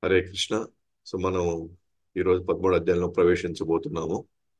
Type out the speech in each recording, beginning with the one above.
Hare Krishna so మనం ఈరోజు పదమూడు అధ్యాయంలో ప్రవేశించబోతున్నాము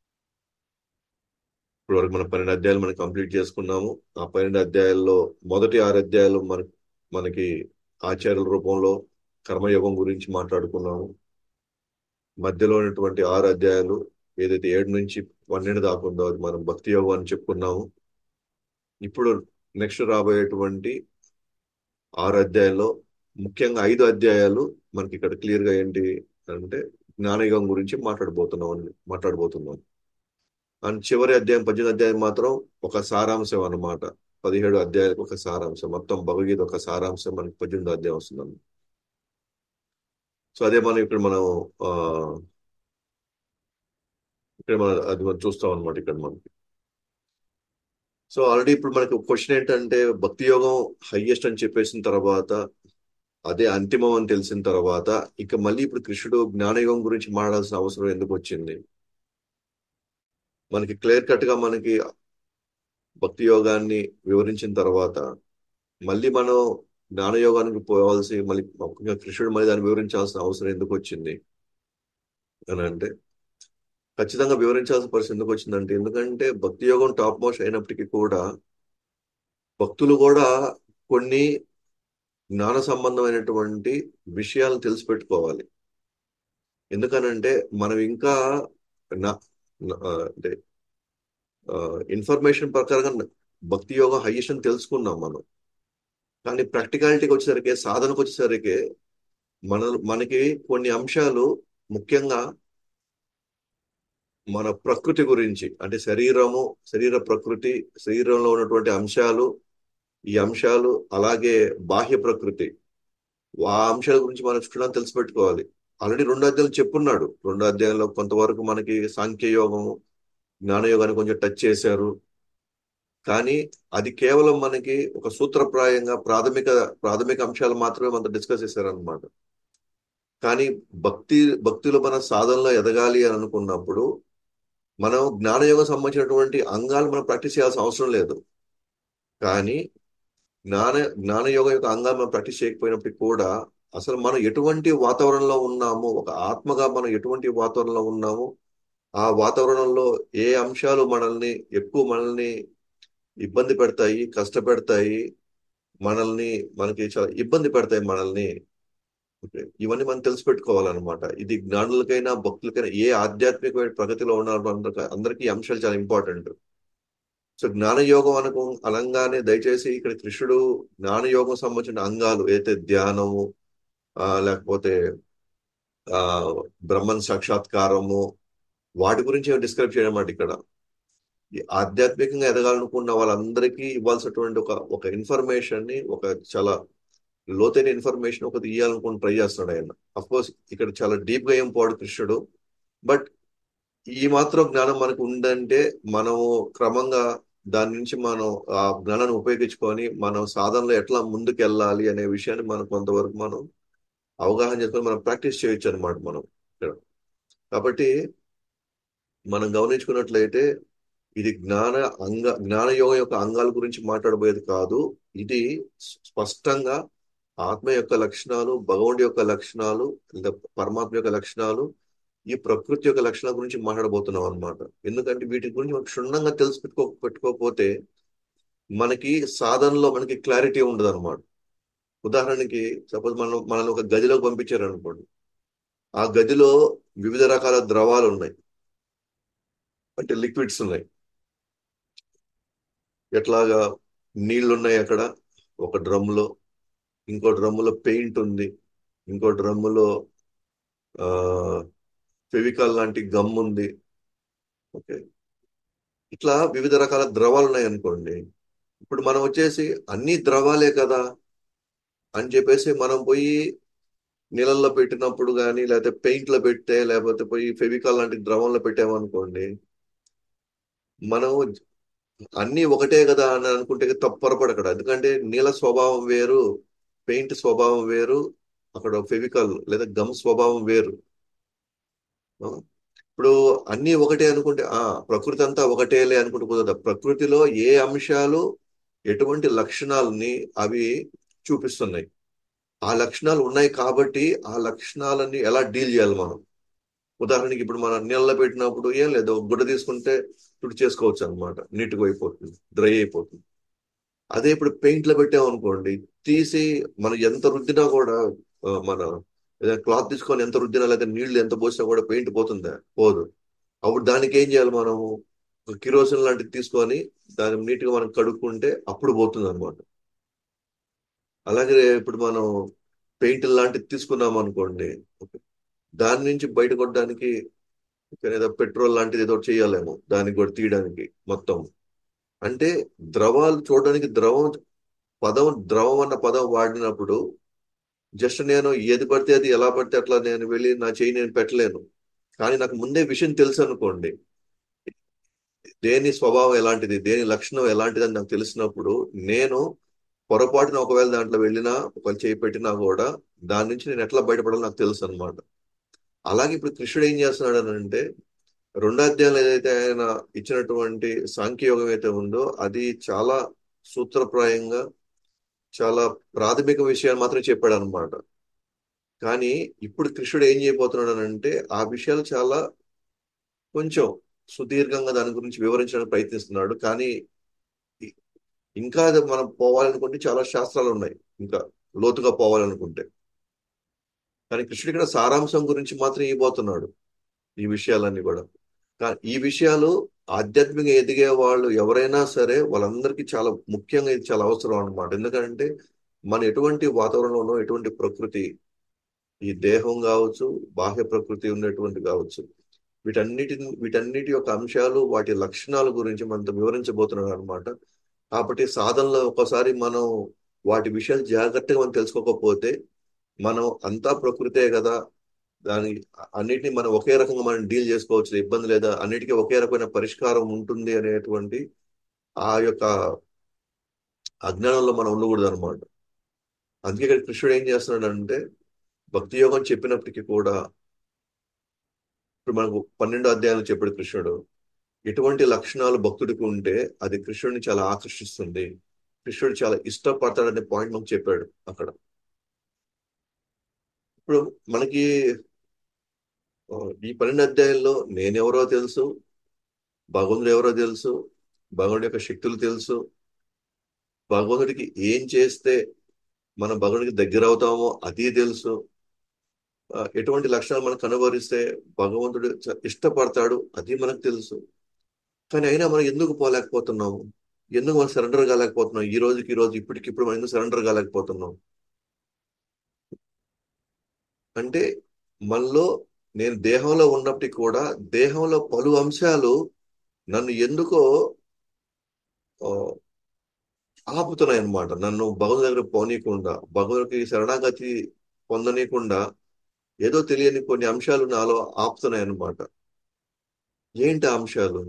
ఇప్పటివరకు మనం పన్నెండు అధ్యాయాలు మనం కంప్లీట్ చేసుకున్నాము ఆ పన్నెండు అధ్యాయాల్లో మొదటి ఆరు అధ్యాయాలు మన మనకి ఆచార్యుల రూపంలో కర్మయోగం గురించి మాట్లాడుకున్నాము మధ్యలో ఉన్నటువంటి ఆరు అధ్యాయాలు ఏదైతే ఏడు నుంచి పన్నెండు దాకా ఉందో అది మనం భక్తి యోగం అని చెప్పుకున్నాము ఇప్పుడు నెక్స్ట్ రాబోయేటువంటి ఆరు అధ్యాయాల్లో ముఖ్యంగా ఐదు అధ్యాయాలు మనకి ఇక్కడ క్లియర్ గా ఏంటి అంటే జ్ఞానయుగం గురించి మాట్లాడబోతున్నాం మాట్లాడబోతున్నాం అండ్ చివరి అధ్యాయం పద్దెనిమిది అధ్యాయం మాత్రం ఒక సారాంశం అన్నమాట పదిహేడు అధ్యాయాలకు ఒక సారాంశం మొత్తం భగవద్గీత ఒక సారాంశం మనకి పద్దెనిమిది అధ్యాయం వస్తుంది సో అదే మనం ఇక్కడ మనం ఆ ఇక్కడ మనం అది మనం చూస్తాం అనమాట ఇక్కడ మనకి సో ఆల్రెడీ ఇప్పుడు మనకి క్వశ్చన్ ఏంటంటే భక్తి యోగం హయ్యెస్ట్ అని చెప్పేసిన తర్వాత అదే అంతిమం అని తెలిసిన తర్వాత ఇక మళ్ళీ ఇప్పుడు కృష్ణుడు జ్ఞానయోగం గురించి మాట్లాడాల్సిన అవసరం ఎందుకు వచ్చింది మనకి క్లియర్ కట్ గా మనకి భక్తి యోగాన్ని వివరించిన తర్వాత మళ్ళీ మనం జ్ఞానయోగానికి పోవాల్సి మళ్ళీ ముఖ్యంగా కృష్ణుడు మళ్ళీ దాన్ని వివరించాల్సిన అవసరం ఎందుకు వచ్చింది అని అంటే ఖచ్చితంగా వివరించాల్సిన పరిస్థితి ఎందుకు వచ్చిందంటే ఎందుకంటే భక్తి యోగం టాప్ మోస్ట్ అయినప్పటికీ కూడా భక్తులు కూడా కొన్ని జ్ఞాన సంబంధమైనటువంటి విషయాలను తెలిసి పెట్టుకోవాలి ఎందుకనంటే మనం ఇంకా అంటే ఇన్ఫర్మేషన్ ప్రకారంగా భక్తి యోగం హయ్యెస్ట్ అని తెలుసుకున్నాం మనం కానీ ప్రాక్టికాలిటీకి వచ్చేసరికి సాధనకు వచ్చేసరికి మన మనకి కొన్ని అంశాలు ముఖ్యంగా మన ప్రకృతి గురించి అంటే శరీరము శరీర ప్రకృతి శరీరంలో ఉన్నటువంటి అంశాలు ఈ అంశాలు అలాగే బాహ్య ప్రకృతి ఆ అంశాల గురించి మనం చుట్టూ తెలిసిపెట్టుకోవాలి ఆల్రెడీ రెండు అధ్యాయులు చెప్పున్నాడు రెండు అధ్యాయంలో కొంతవరకు మనకి సాంఖ్యయోగము జ్ఞానయోగాన్ని కొంచెం టచ్ చేశారు కానీ అది కేవలం మనకి ఒక సూత్రప్రాయంగా ప్రాథమిక ప్రాథమిక అంశాలు మాత్రమే మనం డిస్కస్ చేశారనమాట కానీ భక్తి భక్తిలో మన సాధనలో ఎదగాలి అని అనుకున్నప్పుడు మనం జ్ఞానయోగం సంబంధించినటువంటి అంగాలు మనం ప్రాక్టీస్ చేయాల్సిన అవసరం లేదు కానీ జ్ఞాన జ్ఞానయోగం యొక్క అంగాలు మనం ప్రాక్టీస్ చేయకపోయినప్పటికీ కూడా అసలు మనం ఎటువంటి వాతావరణంలో ఉన్నాము ఒక ఆత్మగా మనం ఎటువంటి వాతావరణంలో ఉన్నాము ఆ వాతావరణంలో ఏ అంశాలు మనల్ని ఎక్కువ మనల్ని ఇబ్బంది పెడతాయి కష్టపెడతాయి మనల్ని మనకి చాలా ఇబ్బంది పెడతాయి మనల్ని ఇవన్నీ మనం తెలిసి పెట్టుకోవాలన్నమాట ఇది జ్ఞానులకైనా భక్తులకైనా ఏ ఆధ్యాత్మికమైన ప్రగతిలో ఉన్నారు అందరికీ అందరికీ ఈ అంశాలు చాలా ఇంపార్టెంట్ సో జ్ఞానయోగం అనుకో అనంగానే దయచేసి ఇక్కడ కృష్ణుడు జ్ఞానయోగం సంబంధించిన అంగాలు ఏదైతే ధ్యానము ఆ లేకపోతే ఆ బ్రహ్మన్ సాక్షాత్కారము వాటి గురించి డిస్క్రైబ్ చేయడం అన్నమాట ఇక్కడ ఆధ్యాత్మికంగా ఎదగాలనుకున్న వాళ్ళందరికీ ఇవ్వాల్సినటువంటి ఒక ఒక ఇన్ఫర్మేషన్ ని ఒక చాలా లోతైన ఇన్ఫర్మేషన్ ఒకటి ఇవ్వాలనుకుని ట్రై చేస్తున్నాడు ఆయన అఫ్ కోర్స్ ఇక్కడ చాలా డీప్ గా ఏం పోడు కృష్ణుడు బట్ ఈ మాత్రం జ్ఞానం మనకు ఉందంటే మనము క్రమంగా దాని నుంచి మనం ఆ జ్ఞానాన్ని ఉపయోగించుకొని మనం సాధనలో ఎట్లా ముందుకు వెళ్ళాలి అనే విషయాన్ని మనం కొంతవరకు మనం అవగాహన చేసుకొని మనం ప్రాక్టీస్ చేయొచ్చు అనమాట మనం ఇక్కడ కాబట్టి మనం గమనించుకున్నట్లయితే ఇది జ్ఞాన అంగ జ్ఞానయోగం యొక్క అంగాల గురించి మాట్లాడబోయేది కాదు ఇది స్పష్టంగా ఆత్మ యొక్క లక్షణాలు భగవంతుడి యొక్క లక్షణాలు లేదా పరమాత్మ యొక్క లక్షణాలు ఈ ప్రకృతి యొక్క లక్షణాల గురించి మాట్లాడబోతున్నాం అనమాట ఎందుకంటే వీటి గురించి మనకు క్షుణ్ణంగా తెలిసి పెట్టుకో పెట్టుకోకపోతే మనకి సాధనలో మనకి క్లారిటీ ఉండదు అనమాట ఉదాహరణకి సపోజ్ మనం మనల్ని ఒక గదిలోకి పంపించారు అనుకోండి ఆ గదిలో వివిధ రకాల ద్రవాలు ఉన్నాయి అంటే లిక్విడ్స్ ఉన్నాయి ఎట్లాగా నీళ్లు ఉన్నాయి అక్కడ ఒక డ్రమ్ములో ఇంకో డ్రమ్ములో పెయింట్ ఉంది ఇంకో డ్రమ్ములో ఆ ఫెవికాల్ లాంటి గమ్ ఉంది ఓకే ఇట్లా వివిధ రకాల ద్రవాలు ఉన్నాయి అనుకోండి ఇప్పుడు మనం వచ్చేసి అన్ని ద్రవాలే కదా అని చెప్పేసి మనం పోయి నీళ్ళల్లో పెట్టినప్పుడు కానీ లేకపోతే పెయింట్ లో పెట్టే లేకపోతే పోయి ఫెవికాల్ లాంటి ద్రవంలో పెట్టామనుకోండి మనం అన్ని ఒకటే కదా అని అనుకుంటే తప్పరపడు అక్కడ ఎందుకంటే నీళ్ళ స్వభావం వేరు పెయింట్ స్వభావం వేరు అక్కడ ఫెవికాల్ లేదా గమ్ స్వభావం వేరు ఇప్పుడు అన్ని ఒకటే అనుకుంటే ఆ ప్రకృతి అంతా ఒకటేలే అనుకుంటే కుదరదు ప్రకృతిలో ఏ అంశాలు ఎటువంటి లక్షణాలని అవి చూపిస్తున్నాయి ఆ లక్షణాలు ఉన్నాయి కాబట్టి ఆ లక్షణాలని ఎలా డీల్ చేయాలి మనం ఉదాహరణకి ఇప్పుడు మనం నీళ్ళలో పెట్టినప్పుడు ఏం లేదు ఒక గుడ్డ తీసుకుంటే తుడి చేసుకోవచ్చు అనమాట నీట్గా అయిపోతుంది డ్రై అయిపోతుంది అదే ఇప్పుడు పెయింట్ లో పెట్టామనుకోండి తీసి మనం ఎంత రుద్దినా కూడా ఆ, మన ఏదైనా క్లాత్ తీసుకొని ఎంత రుద్దినా లేదా నీళ్లు ఎంత పోసినా కూడా పెయింట్ పోతుందా పోదు అప్పుడు దానికి ఏం చేయాలి మనము ఒక కిరోసిన్ లాంటిది తీసుకొని దాన్ని నీట్ గా మనం కడుక్కుంటే అప్పుడు పోతుంది అనమాట అలాగే ఇప్పుడు మనం పెయింట్ లాంటిది తీసుకున్నాం అనుకోండి దాని నుంచి బయటపడడానికి ఏదో పెట్రోల్ లాంటిది ఏదో చేయాలేమో దానికి కూడా తీయడానికి మొత్తం అంటే ద్రవాలు చూడడానికి ద్రవం పదం ద్రవం అన్న పదం వాడినప్పుడు జస్ట్ నేను ఏది పడితే అది ఎలా పడితే అట్లా నేను వెళ్ళి నా చేయి నేను పెట్టలేను కానీ నాకు ముందే విషయం తెలుసు అనుకోండి దేని స్వభావం ఎలాంటిది దేని లక్షణం ఎలాంటిది అని నాకు తెలిసినప్పుడు నేను పొరపాటున ఒకవేళ దాంట్లో వెళ్ళినా ఒకవేళ చేయి పెట్టినా కూడా దాని నుంచి నేను ఎట్లా బయటపడాలో నాకు తెలుసు అనమాట అలాగే ఇప్పుడు కృష్ణుడు ఏం చేస్తున్నాడు అని అంటే రెండో అధ్యాయంలో ఏదైతే ఆయన ఇచ్చినటువంటి సాంఖ్యయోగం అయితే ఉందో అది చాలా సూత్రప్రాయంగా చాలా ప్రాథమిక విషయాలు మాత్రం చెప్పాడు అనమాట కానీ ఇప్పుడు కృష్ణుడు ఏం చేయబోతున్నాడు అని అంటే ఆ విషయాలు చాలా కొంచెం సుదీర్ఘంగా దాని గురించి వివరించడానికి ప్రయత్నిస్తున్నాడు కానీ ఇ- ఇంకా అది మనం పోవాలనుకుంటే చాలా శాస్త్రాలు ఉన్నాయి ఇంకా లోతుగా పోవాలనుకుంటే కానీ కృష్ణుడు ఇక్కడ సారాంశం గురించి మాత్రం ఇవ్వబోతున్నాడు ఈ విషయాలన్నీ కూడా కానీ ఈ విషయాలు ఆధ్యాత్మికంగా ఎదిగే వాళ్ళు ఎవరైనా సరే వాళ్ళందరికీ చాలా ముఖ్యంగా ఇది చాలా అవసరం అన్నమాట ఎందుకంటే మన ఎటువంటి వాతావరణంలో ఎటువంటి ప్రకృతి ఈ దేహం కావచ్చు బాహ్య ప్రకృతి ఉన్నటువంటి కావచ్చు వీటన్నిటి వీటన్నిటి యొక్క అంశాలు వాటి లక్షణాల గురించి మనతో వివరించబోతున్నాడు అనమాట కాబట్టి సాధనలో ఒకసారి మనం వాటి విషయాలు జాగ్రత్తగా మనం తెలుసుకోకపోతే మనం అంతా ప్రకృతే కదా దాని అన్నిటిని మనం ఒకే రకంగా మనం డీల్ చేసుకోవచ్చు ఇబ్బంది లేదా అన్నిటికీ ఒకే రకమైన పరిష్కారం ఉంటుంది అనేటువంటి ఆ యొక్క అజ్ఞానంలో మనం ఉండకూడదు అనమాట అందుకే ఇక్కడ కృష్ణుడు ఏం చేస్తున్నాడు అంటే భక్తి యోగం చెప్పినప్పటికీ కూడా ఇప్పుడు మనకు పన్నెండో అధ్యాయంలో చెప్పాడు కృష్ణుడు ఎటువంటి లక్షణాలు భక్తుడికి ఉంటే అది కృష్ణుడిని చాలా ఆకర్షిస్తుంది కృష్ణుడు చాలా ఇష్టపడతాడనే పాయింట్ మనకు చెప్పాడు అక్కడ ఇప్పుడు మనకి ఆ, ఈ పన్నెండు అధ్యాయంలో నేనెవరో తెలుసు భగవంతుడు ఎవరో తెలుసు భగవంతుడి యొక్క శక్తులు తెలుసు భగవంతుడికి ఏం చేస్తే మనం భగవంతుడికి దగ్గర అవుతామో అది తెలుసు ఆ, ఎటువంటి లక్షణాలు మనం కనుగొరిస్తే భగవంతుడు చ- ఇష్టపడతాడు అది మనకు తెలుసు కానీ అయినా మనం ఎందుకు పోలేకపోతున్నాము ఎందుకు మనం సరెండర్ కాలేకపోతున్నాం ఈ రోజుకి ఈ రోజు ఇప్పటికిప్పుడు మనం ఎందుకు సరెండర్ కాలేకపోతున్నాం అంటే మనలో నేను దేహంలో ఉన్నప్పటికీ కూడా దేహంలో పలు అంశాలు నన్ను ఎందుకో ఆ, ఆపుతున్నాయి అన్నమాట నన్ను భగవంతుడి దగ్గర పోనీయకుండా భగవంతుడికి శరణాగతి పొందనీయకుండా ఏదో తెలియని కొన్ని అంశాలు నాలో ఆపుతున్నాయి అన్నమాట ఏంటి ఆ అంశాలు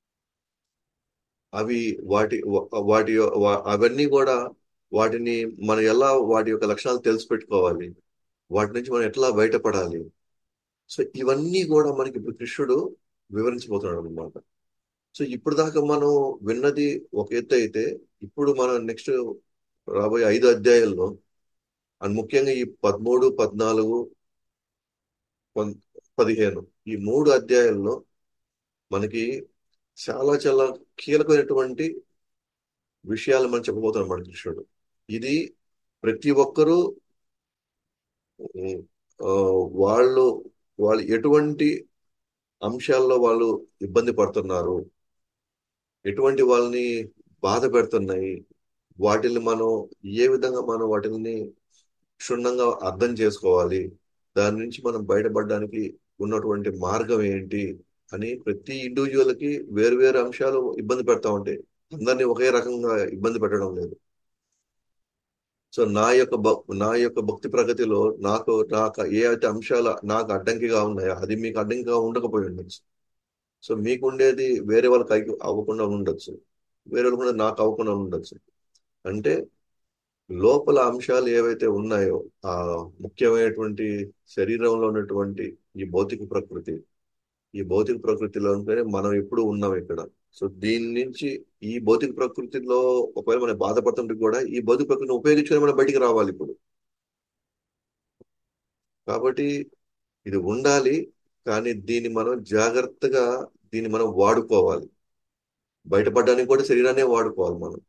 అవి వాటి వా- వాటి వా- అవన్నీ కూడా వాటిని మనం ఎలా వాటి యొక్క లక్షణాలు తెలిసి పెట్టుకోవాలి వాటి నుంచి మనం ఎట్లా బయటపడాలి సో ఇవన్నీ కూడా మనకి ఇప్పుడు కృష్ణుడు వివరించబోతున్నాడు అనమాట సో ఇప్పుడు దాకా మనం విన్నది ఒక ఎత్తు అయితే ఇప్పుడు మనం నెక్స్ట్ రాబోయే ఐదు అధ్యాయాల్లో అండ్ ముఖ్యంగా ఈ పదమూడు పద్నాలుగు పన్- పదిహేను ఈ మూడు అధ్యాయాల్లో మనకి చాలా చాలా కీలకమైనటువంటి విషయాలు మనం చెప్పబోతున్నాం మన కృష్ణుడు ఇది ప్రతి ఒక్కరూ ఉమ్, ఆ, వాళ్ళు వాళ్ళు ఎటువంటి అంశాల్లో వాళ్ళు ఇబ్బంది పడుతున్నారు ఎటువంటి వాళ్ళని బాధ పెడుతున్నాయి వాటిని మనం ఏ విధంగా మనం వాటిని క్షుణ్ణంగా అర్థం చేసుకోవాలి దాని నుంచి మనం బయటపడడానికి ఉన్నటువంటి మార్గం ఏంటి అని ప్రతి ఇండివిజువల్ కి వేరు వేరు అంశాలు ఇబ్బంది పెడతా ఉంటాయి అందరినీ ఒకే రకంగా ఇబ్బంది పెట్టడం లేదు సో నా యొక్క భక్- నా యొక్క భక్తి ప్రగతిలో నాకు నాకు ఏ అయితే అంశాలు నాకు అడ్డంకిగా ఉన్నాయో అది మీకు అడ్డంకిగా ఉండకపోయి ఉండొచ్చు సో మీకు ఉండేది వేరే వాళ్ళకి అయి- అవ్వకుండా ఉండొచ్చు వేరే వాళ్ళకి కూడా నాకు అవ్వకుండా ఉండొచ్చు అంటే లోపల అంశాలు ఏవైతే ఉన్నాయో ఆ ముఖ్యమైనటువంటి శరీరంలో ఉన్నటువంటి ఈ భౌతిక ప్రకృతి ఈ భౌతిక ప్రకృతిలో ఉంటేనే మనం ఎప్పుడు ఉన్నాం ఇక్కడ సో దీని నుంచి ఈ భౌతిక ప్రకృతిలో ఒకవేళ మనం బాధపడుతుంటే కూడా ఈ భౌతిక ప్రకృతిని ఉపయోగించుకొని మనం బయటికి రావాలి ఇప్పుడు కాబట్టి ఇది ఉండాలి కానీ దీన్ని మనం జాగ్రత్తగా దీన్ని మనం వాడుకోవాలి బయటపడడానికి కూడా శరీరాన్ని వాడుకోవాలి మనం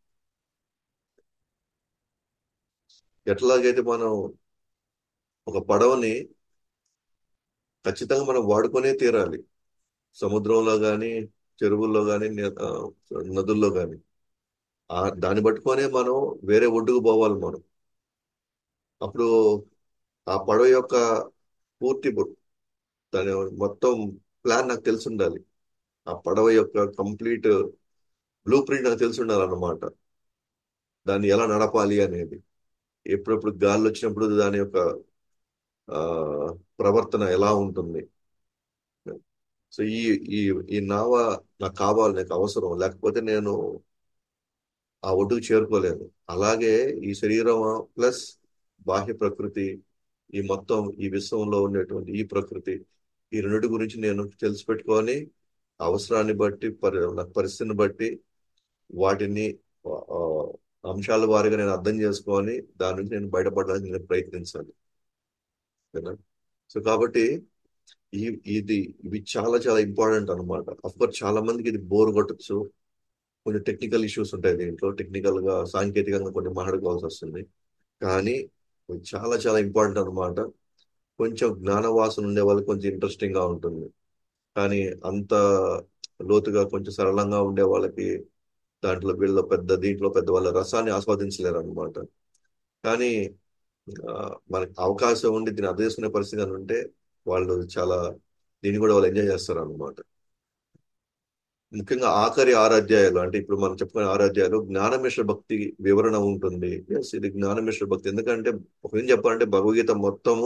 ఎట్లాగైతే మనం ఒక పడవని ఖచ్చితంగా మనం వాడుకొనే తీరాలి సముద్రంలో కానీ చెరువుల్లో కానీ నదుల్లో కానీ ఆ దాన్ని పట్టుకొనే మనం వేరే ఒడ్డుకు పోవాలి మనం అప్పుడు ఆ పడవ యొక్క పూర్తి బు- దాని మొత్తం ప్లాన్ నాకు తెలిసి ఉండాలి ఆ పడవ యొక్క కంప్లీట్ బ్లూ ప్రింట్ నాకు తెలిసి ఉండాలన్నమాట దాన్ని ఎలా నడపాలి అనేది ఎప్పుడెప్పుడు గాలి వచ్చినప్పుడు దాని యొక్క ఆ ప్రవర్తన ఎలా ఉంటుంది సో ఈ ఈ ఈ నావ నాకు కావాలి నాకు అవసరం లేకపోతే నేను ఆ ఒడ్డుకు చేరుకోలేను అలాగే ఈ శరీరం ప్లస్ బాహ్య ప్రకృతి ఈ మొత్తం ఈ విశ్వంలో ఉండేటువంటి ఈ ప్రకృతి ఈ రెండింటి గురించి నేను తెలిసి పెట్టుకొని అవసరాన్ని బట్టి పరి నాకు పరిస్థితిని బట్టి వాటిని ఆ, అంశాల వారీగా నేను అర్థం చేసుకొని దాని నుంచి నేను బయటపడడానికి నేను ప్రయత్నించాలి ఓకేనా? సో కాబట్టి ఈ ఇది ఇవి చాలా చాలా ఇంపార్టెంట్ అనమాట కోర్స్ చాలా మందికి ఇది బోర్ కొట్టచ్చు కొన్ని టెక్నికల్ ఇష్యూస్ ఉంటాయి దీంట్లో టెక్నికల్ గా సాంకేతికంగా కొన్ని మాట్లాడుకోవాల్సి వస్తుంది కానీ ఇది చాలా చాలా ఇంపార్టెంట్ అనమాట కొంచెం జ్ఞానవాసన ఉండే వాళ్ళకి కొంచెం ఇంట్రెస్టింగ్ గా ఉంటుంది కానీ అంత లోతుగా కొంచెం సరళంగా ఉండే వాళ్ళకి దాంట్లో వీళ్ళ పెద్ద దీంట్లో పెద్ద వాళ్ళ రసాన్ని ఆస్వాదించలేరు అనమాట కానీ ఆ, మనకి అవకాశం ఉండి దీన్ని అర్థం చేసుకునే పరిస్థితి అని ఉంటే వాళ్ళు చాలా దీన్ని కూడా వాళ్ళు ఎంజాయ్ చేస్తారు అనమాట ముఖ్యంగా ఆఖరి ఆరు అధ్యాయాలు అంటే ఇప్పుడు మనం చెప్పుకునే ఆరు అధ్యాయాలు జ్ఞానమిశ్ర భక్తి వివరణ ఉంటుంది ఎస్ ఇది జ్ఞానమిశ్ర భక్తి ఎందుకంటే ఒక ఏం చెప్పాలంటే భగవద్గీత మొత్తము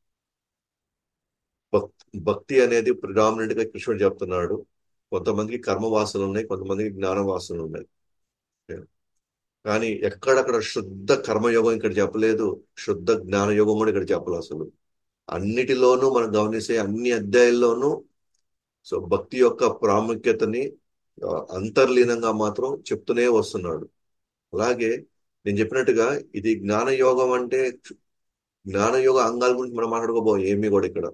భక్- భక్తి అనేది ప్రిడామినెంట్ గా కృష్ణుడు చెప్తున్నాడు కొంతమందికి కర్మ వాసనలు ఉన్నాయి కొంతమందికి జ్ఞాన వాసనలు ఉన్నాయి కానీ ఎక్కడక్కడ శుద్ధ కర్మయోగం ఇక్కడ చెప్పలేదు శుద్ధ జ్ఞాన యోగం కూడా ఇక్కడ చెప్పలేదు అసలు అన్నిటిలోనూ మనం గమనిస్తే అన్ని అధ్యాయాల్లోనూ సో భక్తి యొక్క ప్రాముఖ్యతని ఆ, అంతర్లీనంగా మాత్రం చెప్తూనే వస్తున్నాడు అలాగే నేను చెప్పినట్టుగా ఇది జ్ఞాన యోగం అంటే జ్ఞాన యోగ అంగాల గురించి మనం మాట్లాడుకోబో ఏమీ కూడా ఇక్కడ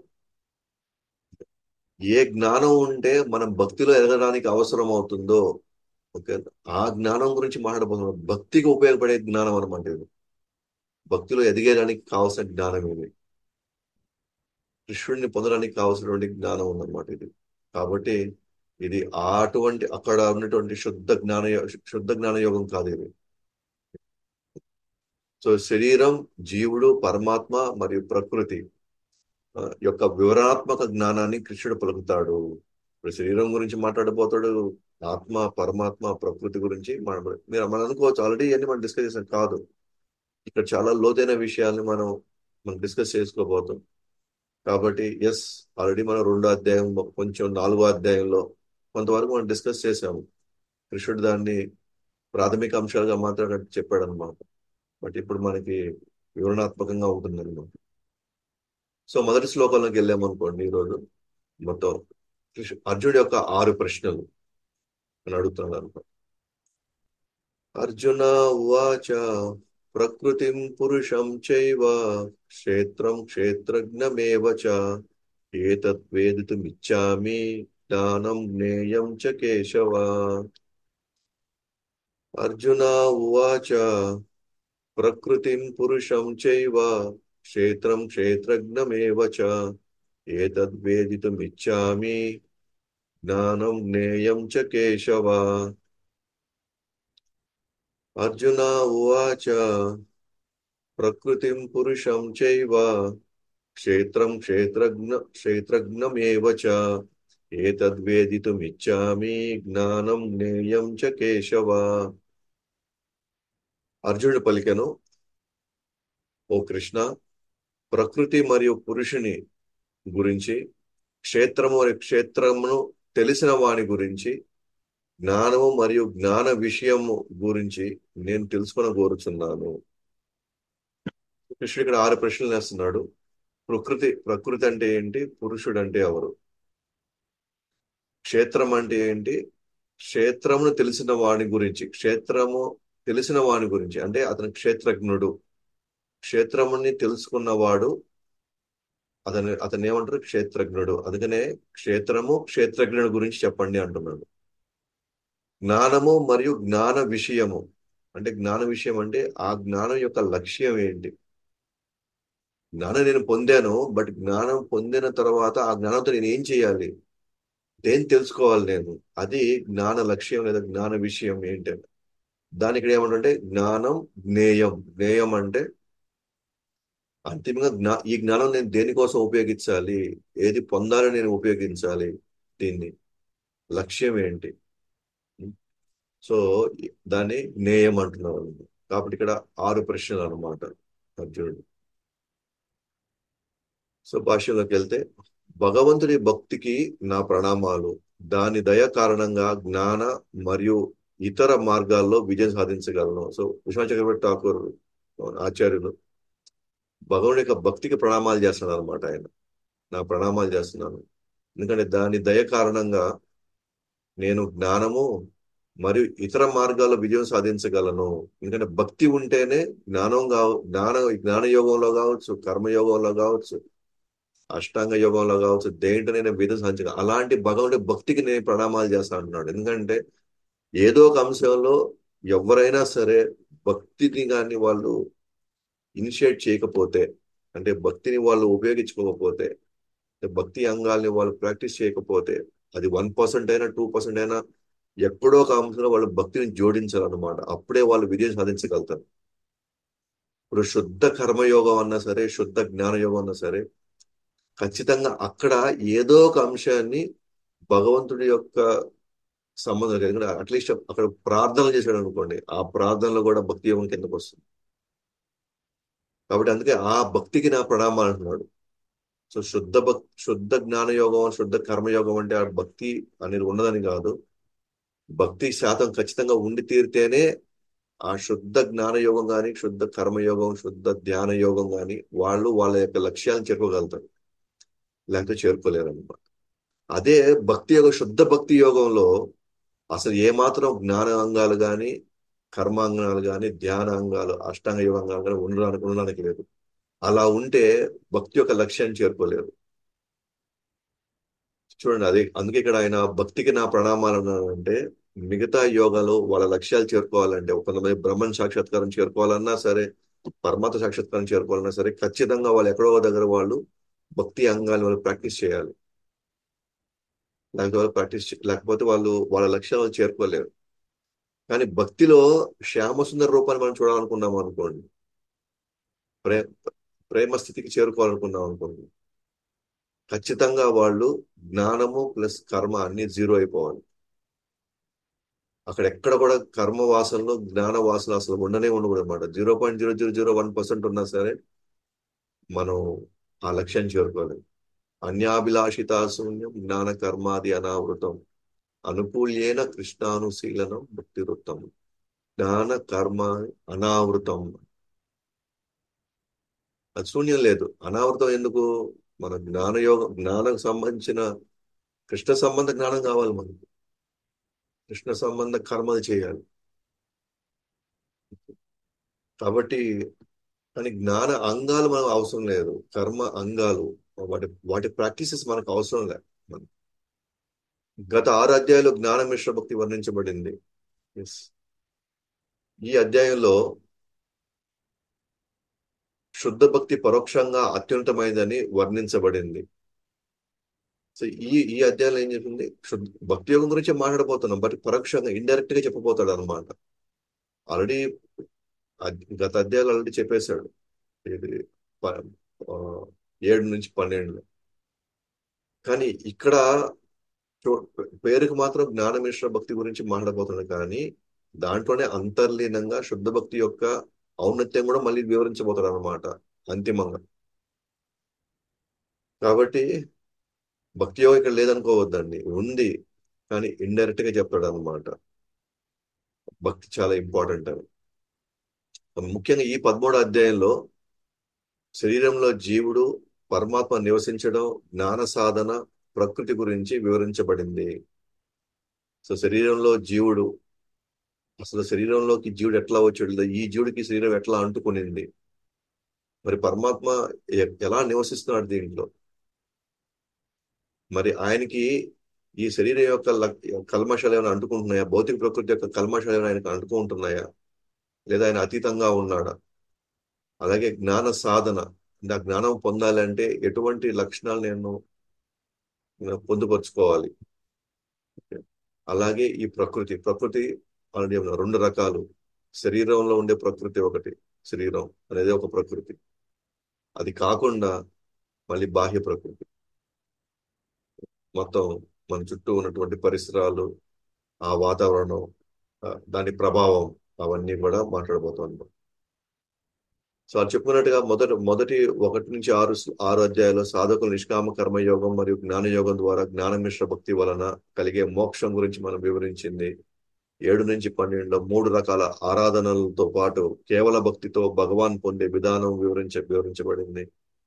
ఏ జ్ఞానం ఉంటే మనం భక్తిలో ఎదగడానికి అవసరం అవుతుందో ఓకే ఆ జ్ఞానం గురించి మాట్లాడబోతున్నాం భక్తికి ఉపయోగపడే జ్ఞానం అనమాట ఇది భక్తిలో ఎదిగేయడానికి కావాల్సిన జ్ఞానం ఇది కృష్ణుడిని పొందడానికి కావాల్సినటువంటి జ్ఞానం ఉందన్నమాట ఇది కాబట్టి ఇది ఆ అటువంటి అక్కడ ఉన్నటువంటి శుద్ధ జ్ఞాన యో- శుద్ధ జ్ఞాన యోగం కాదు ఇది సో శరీరం జీవుడు పరమాత్మ మరియు ప్రకృతి ఆ, యొక్క వివరాత్మక జ్ఞానాన్ని కృష్ణుడు పలుకుతాడు ఇప్పుడు శరీరం గురించి మాట్లాడబోతాడు ఆత్మ పరమాత్మ ప్రకృతి గురించి మనం మీరు మనం అనుకోవచ్చు ఆల్రెడీ ఇవన్నీ మనం డిస్కస్ చేసాం కాదు ఇక్కడ చాలా లోతైన విషయాల్ని మనం మనం డిస్కస్ చేసుకోబోతాం కాబట్టి ఎస్ ఆల్రెడీ మనం రెండో అధ్యాయం కొంచెం నాలుగో అధ్యాయంలో కొంతవరకు మనం డిస్కస్ చేసాము కృష్ణుడు దాన్ని ప్రాథమిక అంశాలుగా మాత్రం చెప్పాడు అనమాట బట్ ఇప్పుడు మనకి వివరణాత్మకంగా ఉంటుంది అనమాట సో మొదటి శ్లోకంలోకి వెళ్ళామనుకోండి ఈరోజు మొత్తం కృష్ణ- అర్జునుడి యొక్క ఆరు ప్రశ్నలు అని అడుగుతున్నాడు అనమాట అర్జున ఉవాచ ప్రకృతిం పురుషం చైవ క్షేత్రం క్షేత్రజ్ఞమేవ చ ఏతత్ వేదితుమిచ్చామి జ్ఞానం జ్ఞేయం చ కేశవ అర్జున ఉవాచ ప్రకృతిం పురుషం చైవ క్షేత్రం క్షేత్రజ్ఞమేవ చ ఏతద్ వేదితుమిచ్చామి జ్ఞానం జ్ఞేయం చ కేశవ అర్జున ఉవాచ ప్రకృతిం పురుషం చైవ క్షేత్రం క్షేత్రజ్ఞ క్షేత్రజ్ఞమేవ చ ఏతద్వేదితుమిచ్చామి జ్ఞానం జ్ఞేయం చ కేశవ అర్జునుడు పలికెను ఓ కృష్ణ ప్రకృతి మరియు పురుషుని గురించి క్షేత్రము మరియు క్షేత్రమును తెలిసిన వాని గురించి జ్ఞానము మరియు జ్ఞాన విషయము గురించి నేను తెలుసుకొని కోరుచున్నాను కృష్ణుడు ఇక్కడ ఆరు ప్రశ్నలు వేస్తున్నాడు ప్రకృతి ప్రకృతి అంటే ఏంటి పురుషుడు అంటే ఎవరు క్షేత్రం అంటే ఏంటి క్షేత్రమును తెలిసిన వాని గురించి క్షేత్రము తెలిసిన వాని గురించి అంటే అతను క్షేత్రజ్ఞుడు క్షేత్రముని తెలుసుకున్నవాడు అతను అతను ఏమంటారు క్షేత్రజ్ఞుడు అందుకనే క్షేత్రము క్షేత్రజ్ఞుడు గురించి చెప్పండి అంటున్నాడు జ్ఞానము మరియు జ్ఞాన విషయము అంటే జ్ఞాన విషయం అంటే ఆ జ్ఞానం యొక్క లక్ష్యం ఏంటి జ్ఞానం నేను పొందాను బట్ జ్ఞానం పొందిన తర్వాత ఆ జ్ఞానంతో నేను ఏం చేయాలి దేని తెలుసుకోవాలి నేను అది జ్ఞాన లక్ష్యం లేదా జ్ఞాన విషయం ఏంటి దాని ఇక్కడ ఏమంటే జ్ఞానం జ్ఞేయం జ్ఞేయం అంటే అంతిమంగా జ్ఞా ఈ జ్ఞానం నేను దేనికోసం ఉపయోగించాలి ఏది పొందాలని నేను ఉపయోగించాలి దీన్ని లక్ష్యం ఏంటి సో దాన్ని జ్ఞేయం అంటున్నాం కాబట్టి ఇక్కడ ఆరు ప్రశ్నలు అనమాట అర్జునుడు సో భాష్యంలోకి వెళ్తే భగవంతుడి భక్తికి నా ప్రణామాలు దాని దయ కారణంగా జ్ఞాన మరియు ఇతర మార్గాల్లో విజయం సాధించగలను సో విశ్వనాథ్ చక్రవర్తి ఠాకూర్ ఆచార్యులు భగవుని యొక్క భక్తికి ప్రణామాలు చేస్తున్నాడు అనమాట ఆయన నా ప్రణామాలు చేస్తున్నాను ఎందుకంటే దాని దయ కారణంగా నేను జ్ఞానము మరియు ఇతర మార్గాల్లో విజయం సాధించగలను ఎందుకంటే భక్తి ఉంటేనే జ్ఞానం కావ జ్ఞాన జ్ఞాన యోగంలో కావచ్చు కర్మయోగంలో కావచ్చు అష్టాంగ యోగంలో కావచ్చు దేంట్లో నేను విధం సాధించగలను అలాంటి భగవంతుడి భక్తికి నేను ప్రణామాలు చేస్తా అంటున్నాడు ఎందుకంటే ఏదో ఒక అంశంలో ఎవరైనా సరే భక్తిని కానీ వాళ్ళు ఇనిషియేట్ చేయకపోతే అంటే భక్తిని వాళ్ళు ఉపయోగించుకోకపోతే భక్తి అంగాల్ని వాళ్ళు ప్రాక్టీస్ చేయకపోతే అది వన్ పర్సెంట్ అయినా టూ పర్సెంట్ అయినా ఎక్కడో ఒక అంశంలో వాళ్ళు భక్తిని జోడించాలన్నమాట అప్పుడే వాళ్ళు విజయం సాధించగలుగుతారు ఇప్పుడు శుద్ధ కర్మయోగం అన్నా సరే శుద్ధ జ్ఞానయోగం అన్నా సరే ఖచ్చితంగా అక్కడ ఏదో ఒక అంశాన్ని భగవంతుడి యొక్క సంబంధం ఎందుకంటే అట్లీస్ట్ అక్కడ ప్రార్థనలు చేశాడు అనుకోండి ఆ ప్రార్థనలో కూడా భక్తి యోగం కిందకు వస్తుంది కాబట్టి అందుకే ఆ భక్తికి నా ప్రణామాలు అంటున్నాడు సో శుద్ధ భక్ శుద్ధ జ్ఞాన యోగం శుద్ధ కర్మయోగం అంటే ఆ భక్తి అనేది ఉన్నదని కాదు భక్తి శాతం ఖచ్చితంగా ఉండి తీరితేనే ఆ శుద్ధ జ్ఞాన యోగం కానీ శుద్ధ కర్మయోగం శుద్ధ ధ్యాన యోగం కానీ వాళ్ళు వాళ్ళ యొక్క లక్ష్యాలను చేరుకోగలుగుతారు లేకపోతే చేరుకోలేరు అనమాట అదే భక్తి యోగం శుద్ధ భక్తి యోగంలో అసలు ఏమాత్రం జ్ఞాన అంగాలు కానీ కర్మాంగాలు కానీ ధ్యాన అంగాలు అష్టాంగ యోగ అంగాలు కానీ ఉండడానికి ఉండడానికి లేదు అలా ఉంటే భక్తి యొక్క లక్ష్యాన్ని చేరుకోలేరు చూడండి అది అందుకే ఇక్కడ ఆయన భక్తికి నా ప్రణామాలు అంటే మిగతా యోగాలు వాళ్ళ లక్ష్యాలు చేరుకోవాలంటే కొంతమంది బ్రహ్మన్ సాక్షాత్కారం చేరుకోవాలన్నా సరే పరమాత్మ సాక్షాత్కారం చేరుకోవాలన్నా సరే ఖచ్చితంగా వాళ్ళు ఎక్కడో దగ్గర వాళ్ళు భక్తి అంగాలు వాళ్ళు ప్రాక్టీస్ చేయాలి లేకపోతే వాళ్ళు ప్రాక్టీస్ లేకపోతే వాళ్ళు వాళ్ళ లక్ష్యాలు చేరుకోలేరు కానీ భక్తిలో శ్యామసుందర రూపాన్ని మనం చూడాలనుకున్నాం అనుకోండి ప్రే ప్రేమ స్థితికి చేరుకోవాలనుకున్నాం అనుకోండి ఖచ్చితంగా వాళ్ళు జ్ఞానము ప్లస్ కర్మ అన్ని జీరో అయిపోవాలి అక్కడ ఎక్కడ కూడా కర్మ వాసనలో జ్ఞాన వాసన అసలు ఉండనే ఉండకూడదు అనమాట zero point zero zero zero one percent ఉన్నా సరే మనం ఆ లక్ష్యాన్ని చేరుకోలేదు అన్యాభిలాషిత శూన్యం జ్ఞాన కర్మాది అనావృతం అనుకూల్యేన కృష్ణానుశీలనం భక్తి వృత్తం జ్ఞాన కర్మ అనావృతం అది శూన్యం లేదు అనావృతం ఎందుకు మన జ్ఞానయోగం జ్ఞానం సంబంధించిన కృష్ణ సంబంధ జ్ఞానం కావాలి మనకు కృష్ణ సంబంధ కర్మలు చేయాలి కాబట్టి కానీ జ్ఞాన అంగాలు మనకు అవసరం లేదు కర్మ అంగాలు వాటి వాటి ప్రాక్టీసెస్ మనకు అవసరం లేదు గత ఆరు అధ్యాయంలో జ్ఞాన మిశ్ర భక్తి వర్ణించబడింది ఈ అధ్యాయంలో శుద్ధ భక్తి పరోక్షంగా అత్యున్నతమైనదని వర్ణించబడింది సో ఈ ఈ అధ్యాయంలో ఏం చెప్పింది శుద్ధ భక్తి యోగం గురించి మాట్లాడబోతున్నాం బట్ పరోక్షంగా ఇండైరెక్ట్ గా చెప్పబోతాడు అనమాట ఆల్రెడీ గత అధ్యాయాలు ఆల్రెడీ చెప్పేశాడు ఇది ఏడు నుంచి పన్నెండులో కానీ ఇక్కడ పేరుకు మాత్రం జ్ఞాన మిశ్ర భక్తి గురించి మాట్లాడబోతున్నాడు కానీ దాంట్లోనే అంతర్లీనంగా శుద్ధ భక్తి యొక్క ఔన్నత్యం కూడా మళ్ళీ వివరించబోతాడు అనమాట అంతిమంగా కాబట్టి భక్తి యోగం ఇక్కడ లేదనుకోవద్దండి ఉంది కానీ ఇండైరెక్ట్ గా చెప్తాడు అనమాట భక్తి చాలా ఇంపార్టెంట్ అని ముఖ్యంగా ఈ పదమూడో అధ్యాయంలో శరీరంలో జీవుడు పరమాత్మ నివసించడం జ్ఞాన సాధన ప్రకృతి గురించి వివరించబడింది సో శరీరంలో జీవుడు అసలు శరీరంలోకి జీవుడు ఎట్లా వచ్చాడు ఈ జీవుడికి శరీరం ఎట్లా అంటుకునింది మరి పరమాత్మ ఎలా నివసిస్తున్నాడు దీంట్లో మరి ఆయనకి ఈ శరీరం యొక్క లక్- కల్మషాలు ఏమైనా అంటుకుంటున్నాయా భౌతిక ప్రకృతి యొక్క కల్మషాలు ఏమైనా ఆయనకు అంటుకుంటున్నాయా లేదా ఆయన అతీతంగా ఉన్నాడా అలాగే జ్ఞాన సాధన అంటే ఆ జ్ఞానం పొందాలంటే ఎటువంటి లక్షణాలు నేను నేను పొందుపరుచుకోవాలి అలాగే ఈ ప్రకృతి ప్రకృతి ఆల్రెడీ ఉన్న రెండు రకాలు శరీరంలో ఉండే ప్రకృతి ఒకటి శరీరం అనేది ఒక ప్రకృతి అది కాకుండా మళ్ళీ బాహ్య ప్రకృతి మొత్తం మన చుట్టూ ఉన్నటువంటి పరిసరాలు ఆ వాతావరణం ఆ, దాని ప్రభావం అవన్నీ కూడా మాట్లాడబోతున్నాం సో అది చెప్పుకున్నట్టుగా మొదటి మొదటి ఒకటి నుంచి ఆరు ఆరు అధ్యాయాలు సాధకులు నిష్కామ కర్మయోగం మరియు జ్ఞానయోగం ద్వారా జ్ఞాన మిశ్ర భక్తి వలన కలిగే మోక్షం గురించి మనం వివరించింది ఏడు నుంచి పన్నెండులో మూడు రకాల ఆరాధనలతో పాటు కేవల భక్తితో భగవాన్ పొందే విధానం వివరించ వివరించబడింది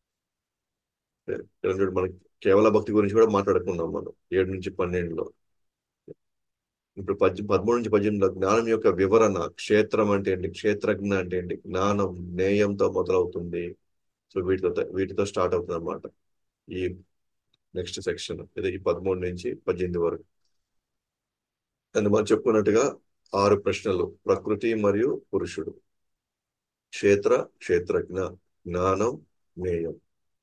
ఇక్కడ చూడు మనకి కేవల భక్తి గురించి కూడా మాట్లాడుకున్నాం మనం ఏడు నుంచి పన్నెండులో ఇప్పుడు పద్య పదమూడు నుంచి పద్దెనిమిదిలో జ్ఞానం యొక్క వివరణ క్షేత్రం అంటే ఏంటి క్షేత్రజ్ఞ అంటే ఏంటి జ్ఞానం నేయంతో మొదలవుతుంది సో వీటితో వీటితో స్టార్ట్ అవుతుంది అనమాట ఈ నెక్స్ట్ సెక్షన్ ఇది ఈ పదమూడు నుంచి పద్దెనిమిది వరకు అండ్ మనం చెప్పుకున్నట్టుగా ఆరు ప్రశ్నలు ప్రకృతి మరియు పురుషుడు క్షేత్ర క్షేత్రజ్ఞ జ్ఞానం జ్ఞేయం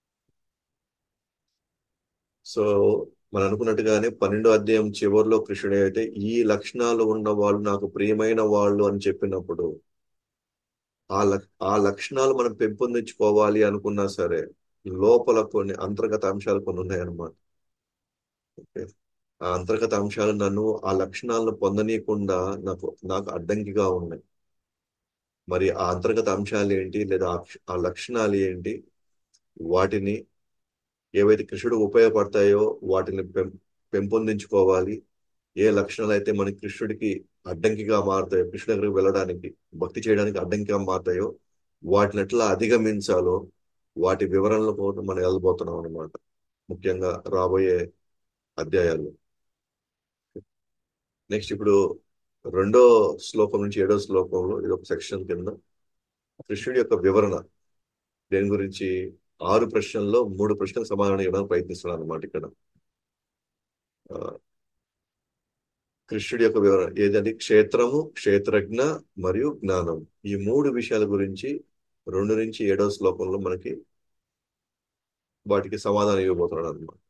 సో మనం అనుకున్నట్టుగానే పన్నెండో అధ్యాయం చివరిలో కృష్ణుడు అయితే ఈ లక్షణాలు ఉన్న వాళ్ళు నాకు ప్రియమైన వాళ్ళు అని చెప్పినప్పుడు ఆ లక్ ఆ లక్షణాలు మనం పెంపొందించుకోవాలి అనుకున్నా సరే లోపల కొన్ని అంతర్గత అంశాలు కొన్ని ఉన్నాయన్నమాట ఓకే ఆ అంతర్గత అంశాలు నన్ను ఆ లక్షణాలను పొందనీయకుండా నాకు నాకు అడ్డంకిగా ఉన్నాయి మరి ఆ అంతర్గత అంశాలు ఏంటి లేదా ఆ క్ష- ఆ లక్షణాలు ఏంటి వాటిని ఏవైతే కృష్ణుడు ఉపయోగపడతాయో వాటిని పెం పెంపొందించుకోవాలి ఏ లక్షణాలు అయితే మన కృష్ణుడికి అడ్డంకిగా మారుతాయో కృష్ణుడి దగ్గరికి వెళ్ళడానికి భక్తి చేయడానికి అడ్డంకిగా మారుతాయో వాటిని ఎట్లా అధిగమించాలో వాటి వివరణలో కూడా మనం వెళ్ళబోతున్నాం అనమాట ముఖ్యంగా రాబోయే అధ్యాయాలు నెక్స్ట్ ఇప్పుడు రెండో శ్లోకం నుంచి ఏడో శ్లోకంలో ఇది ఒక సెక్షన్ కింద కృష్ణుడి యొక్క వివరణ దేని గురించి ఆరు ప్రశ్నల్లో మూడు ప్రశ్నలకు సమాధానం ఇవ్వడానికి ప్రయత్నిస్తున్నాను అనమాట ఇక్కడ ఆ, కృష్ణుడి యొక్క వివరణ ఏదంటే క్షేత్రము క్షేత్రజ్ఞ మరియు జ్ఞానం ఈ మూడు విషయాల గురించి రెండు నుంచి ఏడో శ్లోకంలో మనకి వాటికి సమాధానం ఇవ్వబోతున్నాడు అనమాట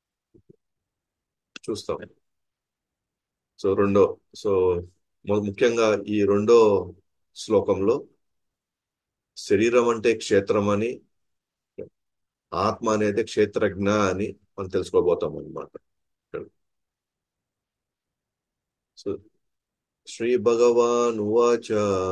చూస్తాం సో రెండో సో ము- ముఖ్యంగా ఈ రెండో శ్లోకంలో శరీరం అంటే క్షేత్రం అని ఆత్మ అనేది క్షేత్రజ్ఞ అని మనం తెలుసుకోబోతాం అనమాట సో శ్రీ భగవాన్ ఉవాచ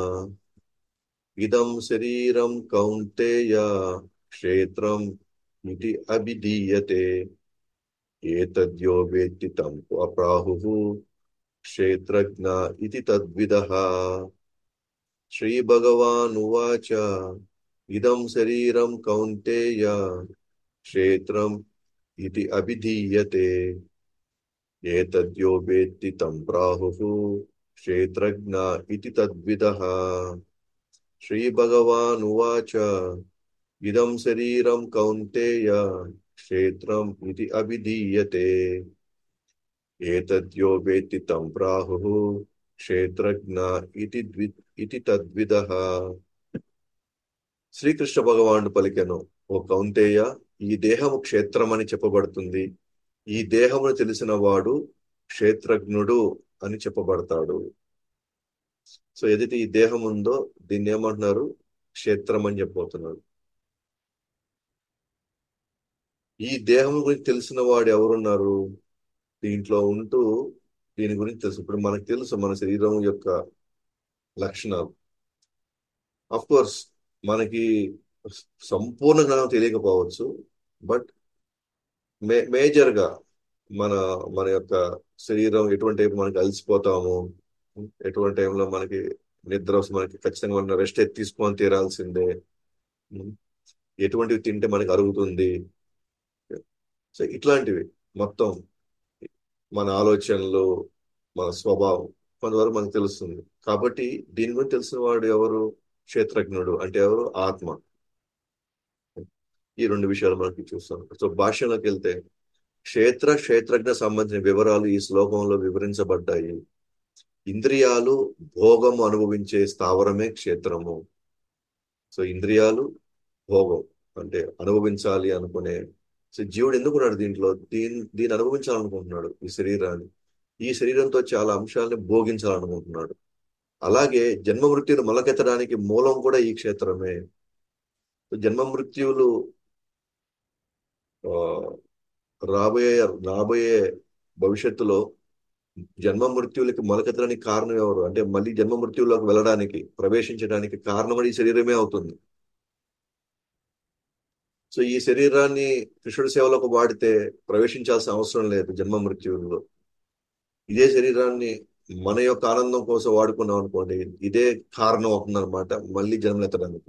ఇదం శరీరం కౌంతేయ క్షేత్రం ఇది అభిధీయతే ఏతద్యో వేత్తి తం ప్రాహుః క్షేత్రజ్ఞ ఇది తద్విదః శ్రీ భగవాన్ ఉవాచ ఇదం శరీరం కౌంతేయ క్షేత్రం ఇది అభిధీయతే ఏతద్యో వేత్తి తం ప్రాహుః క్షేత్రజ్ఞ ఇది తద్విదః శ్రీ భగవాన్ ఉవాచ ఇదం శరీరం కౌంతేయ క్షేత్రం ఇది అభిధీయతే ఏతద్యో వేత్తి తం ప్రాహుః క్షేత్రజ్ఞ ఇది ద్వి ఇది తద్విదః శ్రీకృష్ణ భగవానుడు పలికెను ఓ కౌంతేయ ఈ దేహము క్షేత్రమని చెప్పబడుతుంది ఈ దేహమును తెలిసిన వాడు క్షేత్రజ్ఞుడు అని చెప్పబడతాడు సో ఏదైతే ఈ దేహం ఉందో దీన్ని ఏమంటున్నారు క్షేత్రం అని చెప్పబోతున్నారు ఈ దేహం గురించి తెలిసిన వాడు ఎవరున్నారు దీంట్లో ఉంటూ దీని గురించి తెలుసు ఇప్పుడు మనకు తెలుసు మన శరీరం యొక్క లక్షణాలు అఫ్ కోర్స్ మనకి సంపూర్ణ జ్ఞానం తెలియకపోవచ్చు బట్ మే మేజర్ గా మన మన యొక్క శరీరం ఎటువంటి టైం మనకి అలసిపోతాము ఎటువంటి టైంలో మనకి నిద్ర వస్తుంది మనకి ఖచ్చితంగా మన రెస్ట్ తీసుకొని తీరాల్సిందే ఎటువంటివి తింటే మనకి అరుగుతుంది సో ఇట్లాంటివి మొత్తం మన ఆలోచనలు మన స్వభావం కొంతవరకు మనకు తెలుస్తుంది కాబట్టి దీని గురించి తెలిసిన వాడు ఎవరు క్షేత్రజ్ఞుడు అంటే ఎవరు ఆత్మ ఈ రెండు విషయాలు మనకి చూస్తాం సో భాష్యంలోకి వెళ్తే క్షేత్ర క్షేత్రజ్ఞ సంబంధించిన వివరాలు ఈ శ్లోకంలో వివరించబడ్డాయి ఇంద్రియాలు భోగము అనుభవించే స్థావరమే క్షేత్రము సో ఇంద్రియాలు భోగం అంటే అనుభవించాలి అనుకునే సో జీవుడు ఎందుకున్నాడు దీంట్లో దీని దీన్ని అనుభవించాలనుకుంటున్నాడు ఈ శరీరాన్ని ఈ శరీరంతో చాలా అంశాలని భోగించాలనుకుంటున్నాడు అలాగే జన్మ మృత్యులు మొలకెత్తడానికి మూలం కూడా ఈ క్షేత్రమే జన్మ మృత్యువులు ఆ, రాబోయే రాబోయే భవిష్యత్తులో జన్మ మృత్యువులకి మొలకెత్తడానికి కారణం ఎవరు అంటే మళ్ళీ జన్మ మృత్యువులోకి వెళ్ళడానికి ప్రవేశించడానికి కారణం కూడా ఈ శరీరమే అవుతుంది సో ఈ శరీరాన్ని కృష్ణుడి సేవలకు వాడితే ప్రవేశించాల్సిన అవసరం లేదు జన్మ మృత్యువుల్లో ఇదే శరీరాన్ని మన యొక్క ఆనందం కోసం వాడుకున్నాం అనుకోండి ఇదే కారణం అవుతుందన్నమాట మళ్ళీ జన్మలెత్తడానికి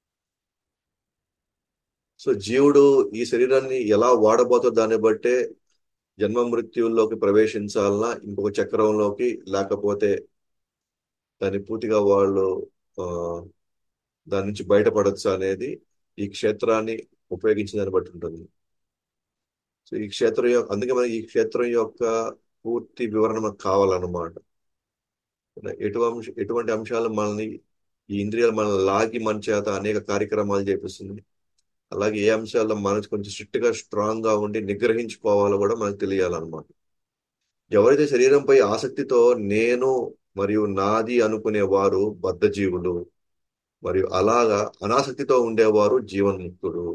సో జీవుడు ఈ శరీరాన్ని ఎలా వాడబోతో దాన్ని బట్టే జన్మ మృత్యుల్లోకి ప్రవేశించాలన్నా ఇంకొక చక్రంలోకి లేకపోతే దాన్ని పూర్తిగా వాళ్ళు ఆ, దాని నుంచి బయటపడొచ్చు అనేది ఈ క్షేత్రాన్ని ఉపయోగించిన దాన్ని బట్టి ఉంటుంది సో ఈ క్షేత్రం యొక్క అందుకే మనకి ఈ క్షేత్రం యొక్క పూర్తి వివరణ మనకు కావాలన్నమాట ఎటువంటి ఎటువంటి అంశాలు మనల్ని ఈ ఇంద్రియాలు మనల్ని లాగి మన చేత అనేక కార్యక్రమాలు చేపిస్తుంది అలాగే ఏ అంశాల్లో మనసు కొంచెం స్ట్రిక్ట్ గా స్ట్రాంగ్ గా ఉండి నిగ్రహించుకోవాలో కూడా మనకు తెలియాలన్నమాట ఎవరైతే శరీరంపై ఆసక్తితో నేను మరియు నాది అనుకునే వారు బద్ధజీవులు మరియు అలాగా అనాసక్తితో ఉండేవారు జీవన్ముక్తుడు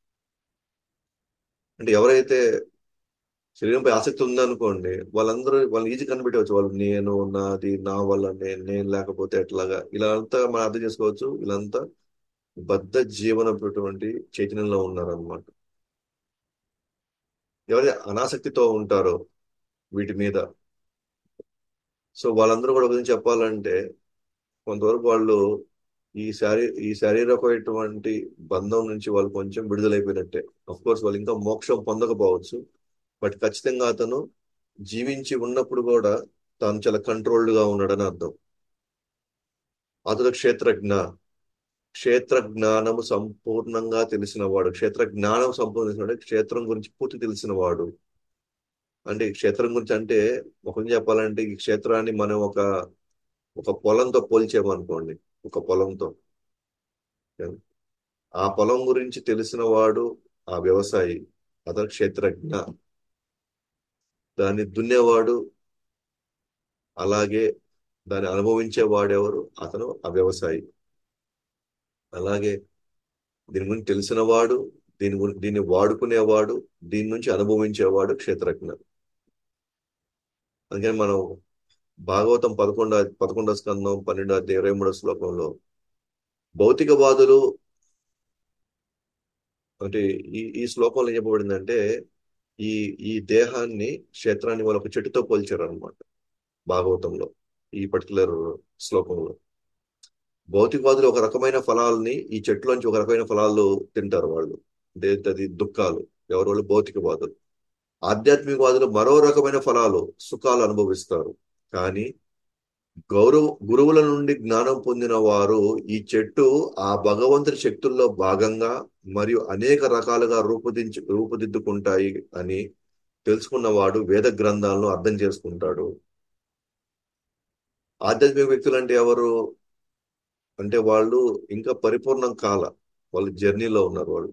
అంటే ఎవరైతే శరీరంపై ఆసక్తి ఉందనుకోండి వాళ్ళందరూ వాళ్ళు ఈజీ కనిపెట్టవచ్చు వాళ్ళు నేను నాది నా వల్ల నేను నేను లేకపోతే ఎట్లాగా ఇలా అంతా మనం అర్థం చేసుకోవచ్చు వీళ్ళంతా బద్ధ జీవనటువంటి చైతన్యంలో ఉన్నారనమాట ఎవరైతే అనాసక్తితో ఉంటారో వీటి మీద సో వాళ్ళందరూ కూడా గురించి చెప్పాలంటే కొంతవరకు వాళ్ళు ఈ శారీ ఈ శారీరకమైనటువంటి బంధం నుంచి వాళ్ళు కొంచెం విడుదలైపోయినట్టే అఫ్ కోర్స్ వాళ్ళు ఇంకా మోక్షం పొందకపోవచ్చు బట్ ఖచ్చితంగా అతను జీవించి ఉన్నప్పుడు కూడా తాను చాలా కంట్రోల్డ్ గా ఉన్నాడని అర్థం అతడు క్షేత్రజ్ఞ క్షేత్ర జ్ఞానము సంపూర్ణంగా తెలిసిన వాడు క్షేత్ర జ్ఞానం సంపూర్ణ తెలిసిన వాడు క్షేత్రం గురించి పూర్తి తెలిసిన వాడు అంటే ఈ క్షేత్రం గురించి అంటే ఒక చెప్పాలంటే ఈ క్షేత్రాన్ని మనం ఒక ఒక పొలంతో పోల్చామనుకోండి ఒక పొలంతో ఆ పొలం గురించి తెలిసిన వాడు ఆ వ్యవసాయి అతను క్షేత్రజ్ఞ దాన్ని దున్నేవాడు అలాగే దాన్ని అనుభవించే వాడెవరు అతను ఆ వ్యవసాయి అలాగే దీని గురించి తెలిసినవాడు దీని గురించి దీన్ని వాడుకునేవాడు దీని నుంచి అనుభవించేవాడు క్షేత్రజ్ఞ అందుకని మనం భాగవతం పదకొండ పదకొండో స్కందం పన్నెండో అధ్యాయం ఇరవై మూడో శ్లోకంలో భౌతికవాదులు అంటే ఈ ఈ శ్లోకంలో ఏం చెప్పబడిందంటే ఈ ఈ దేహాన్ని క్షేత్రాన్ని వాళ్ళు ఒక చెట్టుతో పోల్చారు అనమాట భాగవతంలో ఈ పర్టికులర్ శ్లోకంలో భౌతికవాదులు ఒక రకమైన ఫలాల్ని ఈ చెట్టులోంచి ఒక రకమైన ఫలాలు తింటారు వాళ్ళు అంటే అది దుఃఖాలు ఎవరు వాళ్ళు భౌతికవాదులు ఆధ్యాత్మికవాదులు మరో రకమైన ఫలాలు సుఖాలు అనుభవిస్తారు కానీ గౌరవ గురువుల నుండి జ్ఞానం పొందిన వారు ఈ చెట్టు ఆ భగవంతుడి శక్తుల్లో భాగంగా మరియు అనేక రకాలుగా రూపుదించి రూపుదిద్దుకుంటాయి అని తెలుసుకున్నవాడు వేద గ్రంథాలను అర్థం చేసుకుంటాడు ఆధ్యాత్మిక వ్యక్తులు అంటే ఎవరు అంటే వాళ్ళు ఇంకా పరిపూర్ణం కాల వాళ్ళు జర్నీలో ఉన్నారు వాళ్ళు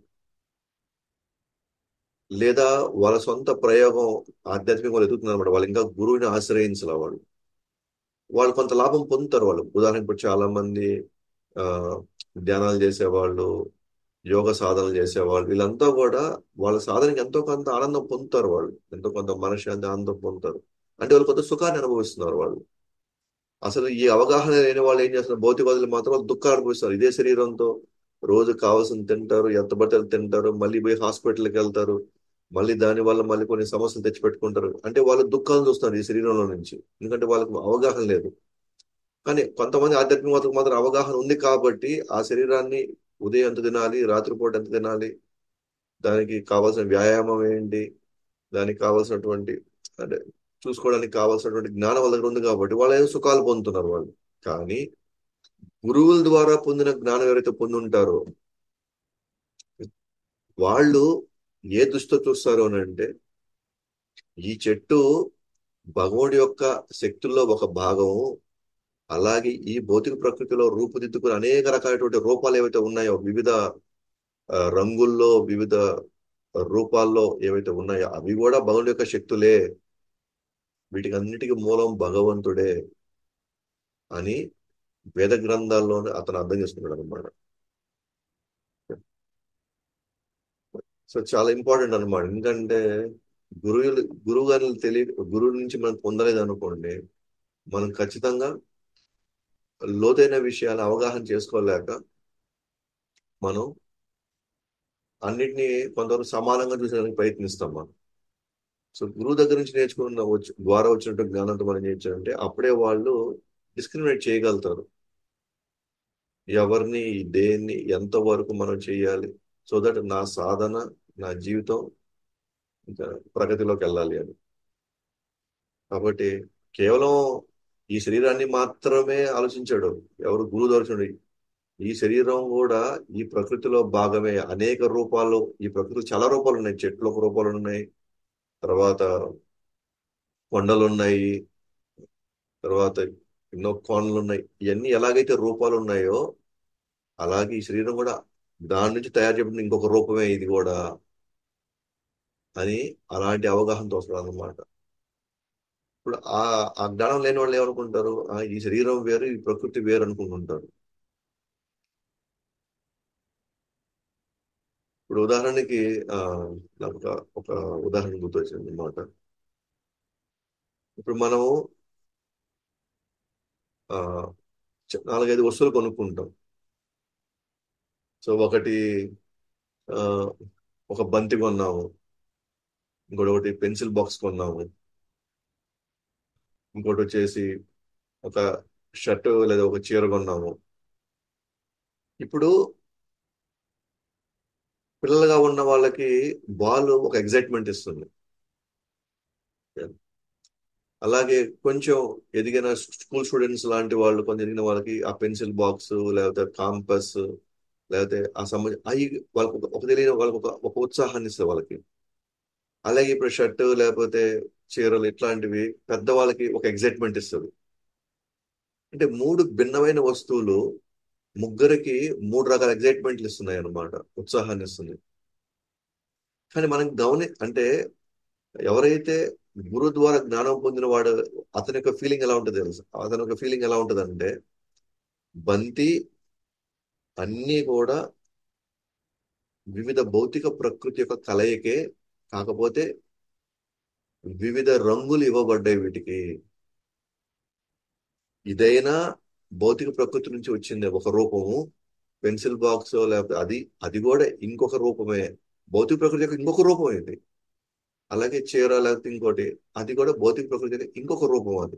లేదా వాళ్ళ సొంత ప్రయోగం ఆధ్యాత్మిక వాళ్ళు ఎదుగుతున్నారు అనమాట వాళ్ళు ఇంకా గురువుని ఆశ్రయించాల వాళ్ళు వాళ్ళు కొంత లాభం పొందుతారు వాళ్ళు ఉదాహరణ ఇప్పుడు చాలా మంది ఆ ధ్యానాలు చేసేవాళ్ళు యోగ సాధనలు చేసేవాళ్ళు వీళ్ళంతా కూడా వాళ్ళ సాధనకి ఎంతో కొంత ఆనందం పొందుతారు వాళ్ళు ఎంతో కొంత మనశ్శాంతి ఆనందం పొందుతారు అంటే వాళ్ళు కొంత సుఖాన్ని అనుభవిస్తున్నారు వాళ్ళు అసలు ఈ అవగాహన లేని వాళ్ళు ఏం చేస్తున్నారు భౌతికవాదులు మాత్రం వాళ్ళు దుఃఖాలు అనుభవిస్తారు ఇదే శరీరంతో రోజు కావాల్సిన తింటారు ఎంత బట్టలు తింటారు మళ్ళీ పోయి హాస్పిటల్కి వెళ్తారు మళ్ళీ దాని వల్ల మళ్ళీ కొన్ని సమస్యలు తెచ్చిపెట్టుకుంటారు అంటే వాళ్ళు దుఃఖాలు చూస్తారు ఈ శరీరంలో నుంచి ఎందుకంటే వాళ్ళకి అవగాహన లేదు కానీ కొంతమంది ఆధ్యాత్మికవాదులకు మాత్రం అవగాహన ఉంది కాబట్టి ఆ శరీరాన్ని ఉదయం ఎంత తినాలి రాత్రిపూట ఎంత తినాలి దానికి కావాల్సిన వ్యాయామం ఏంటి దానికి కావాల్సినటువంటి అంటే చూసుకోవడానికి కావాల్సినటువంటి జ్ఞానం వాళ్ళ దగ్గర ఉంది కాబట్టి వాళ్ళు ఏదో సుఖాలు పొందుతున్నారు వాళ్ళు కానీ గురువుల ద్వారా పొందిన జ్ఞానం ఎవరైతే పొంది ఉంటారో వాళ్ళు ఏ దృష్టితో చూస్తారు అని అంటే ఈ చెట్టు భగవుడి యొక్క శక్తుల్లో ఒక భాగము అలాగే ఈ భౌతిక ప్రకృతిలో రూపుదిద్దుకుని అనేక రకాలైనటువంటి రూపాలు ఏవైతే ఉన్నాయో వివిధ ఆ, రంగుల్లో వివిధ రూపాల్లో ఏవైతే ఉన్నాయో అవి కూడా భగవుడి యొక్క శక్తులే వీటికి అన్నిటికీ మూలం భగవంతుడే అని వేద గ్రంథాల్లోనే అతను అర్థం చేసుకున్నాడు అనమాట సో చాలా ఇంపార్టెంట్ అనమాట ఎందుకంటే గురువులు గురువు గారిని తెలియ గురువు నుంచి మనం పొందలేదు అనుకోండి మనం ఖచ్చితంగా లోతైన విషయాలు అవగాహన చేసుకోలేక మనం అన్నిటినీ కొంతవరకు సమానంగా చూసేదానికి ప్రయత్నిస్తాం మనం సో గురువు దగ్గర నుంచి నేర్చుకున్న వచ్చి ద్వారా వచ్చినట్టు జ్ఞానంతో మనం ఏం చేయాలంటే అప్పుడే వాళ్ళు డిస్క్రిమినేట్ చేయగలుగుతారు ఎవరిని దేన్ని ఎంతవరకు మనం చేయాలి సో దట్ నా సాధన నా జీవితం ఇంకా ప్రగతిలోకి వెళ్ళాలి అని కాబట్టి కేవలం ఈ శరీరాన్ని మాత్రమే ఆలోచించాడు ఎవరు గురువు దర్శనుడు ఈ శరీరం కూడా ఈ ప్రకృతిలో భాగమే అనేక రూపాలు ఈ ప్రకృతి చాలా రూపాలు ఉన్నాయి చెట్లు ఒక రూపాలు ఉన్నాయి తర్వాత కొండలు ఉన్నాయి తర్వాత ఎన్నో కోణలు ఉన్నాయి ఇవన్నీ ఎలాగైతే రూపాలు ఉన్నాయో అలాగే ఈ శరీరం కూడా దాని నుంచి తయారు చేయబడిన ఇంకొక రూపమే ఇది కూడా అని అలాంటి అవగాహనతో వస్తుంది అనమాట ఇప్పుడు ఆ ఆ జ్ఞానం లేని వాళ్ళు ఏమనుకుంటారు ఆ, ఈ శరీరం వేరు ఈ ప్రకృతి వేరు అనుకుంటుంటారు ఇప్పుడు ఉదాహరణకి ఆ నాకు ఒక ఒక ఉదాహరణ గుర్తొచ్చింది అనమాట ఇప్పుడు మనము ఆ చ- నాలుగైదు వస్తువులు కొనుక్కుంటాం సో ఒకటి ఆ ఒక బంతి కొన్నాము ఇంకోటి ఒకటి పెన్సిల్ బాక్స్ కొన్నాము ఇంకోటి వచ్చేసి ఒక షర్ట్ లేదా ఒక చీర కొన్నాము ఇప్పుడు పిల్లలుగా ఉన్న వాళ్ళకి బాల్ ఒక ఎగ్జైట్మెంట్ ఇస్తుంది అలాగే కొంచెం ఎదిగిన స్కూల్ స్టూడెంట్స్ లాంటి వాళ్ళు కొంచెం ఎదిగిన వాళ్ళకి ఆ పెన్సిల్ బాక్స్ లేకపోతే కాంపస్ లేకపోతే ఆ సంబంధ అవి వాళ్ళకి ఒక ఒక తెలియని వాళ్ళకి ఒక ఒక ఉత్సాహాన్ని ఇస్తుంది వాళ్ళకి అలాగే ఇప్పుడు షర్ట్ లేకపోతే చీరలు ఇట్లాంటివి పెద్దవాళ్ళకి ఒక ఎగ్జైట్మెంట్ ఇస్తుంది అంటే మూడు భిన్నమైన వస్తువులు ముగ్గురికి మూడు రకాల ఎగ్జైట్మెంట్లు ఇస్తున్నాయి అన్నమాట ఉత్సాహాన్ని ఇస్తుంది కానీ మనం గమని అంటే ఎవరైతే గురు ద్వారా జ్ఞానం పొందిన వాడు అతని యొక్క ఫీలింగ్ ఎలా ఉంటుంది తెలుసు అతని యొక్క ఫీలింగ్ ఎలా ఉంటుంది అంటే బంతి అన్నీ కూడా వివిధ భౌతిక ప్రకృతి యొక్క కలయికే కాకపోతే వివిధ రంగులు ఇవ్వబడ్డాయి వీటికి ఇదైనా భౌతిక ప్రకృతి నుంచి వచ్చింది ఒక రూపము పెన్సిల్ బాక్స్ లేకపోతే అది అది కూడా ఇంకొక రూపమే భౌతిక ప్రకృతి యొక్క ఇంకొక రూపం ఇది అలాగే చీర లేకపోతే ఇంకోటి అది కూడా భౌతిక ప్రకృతి యొక్క ఇంకొక రూపం అది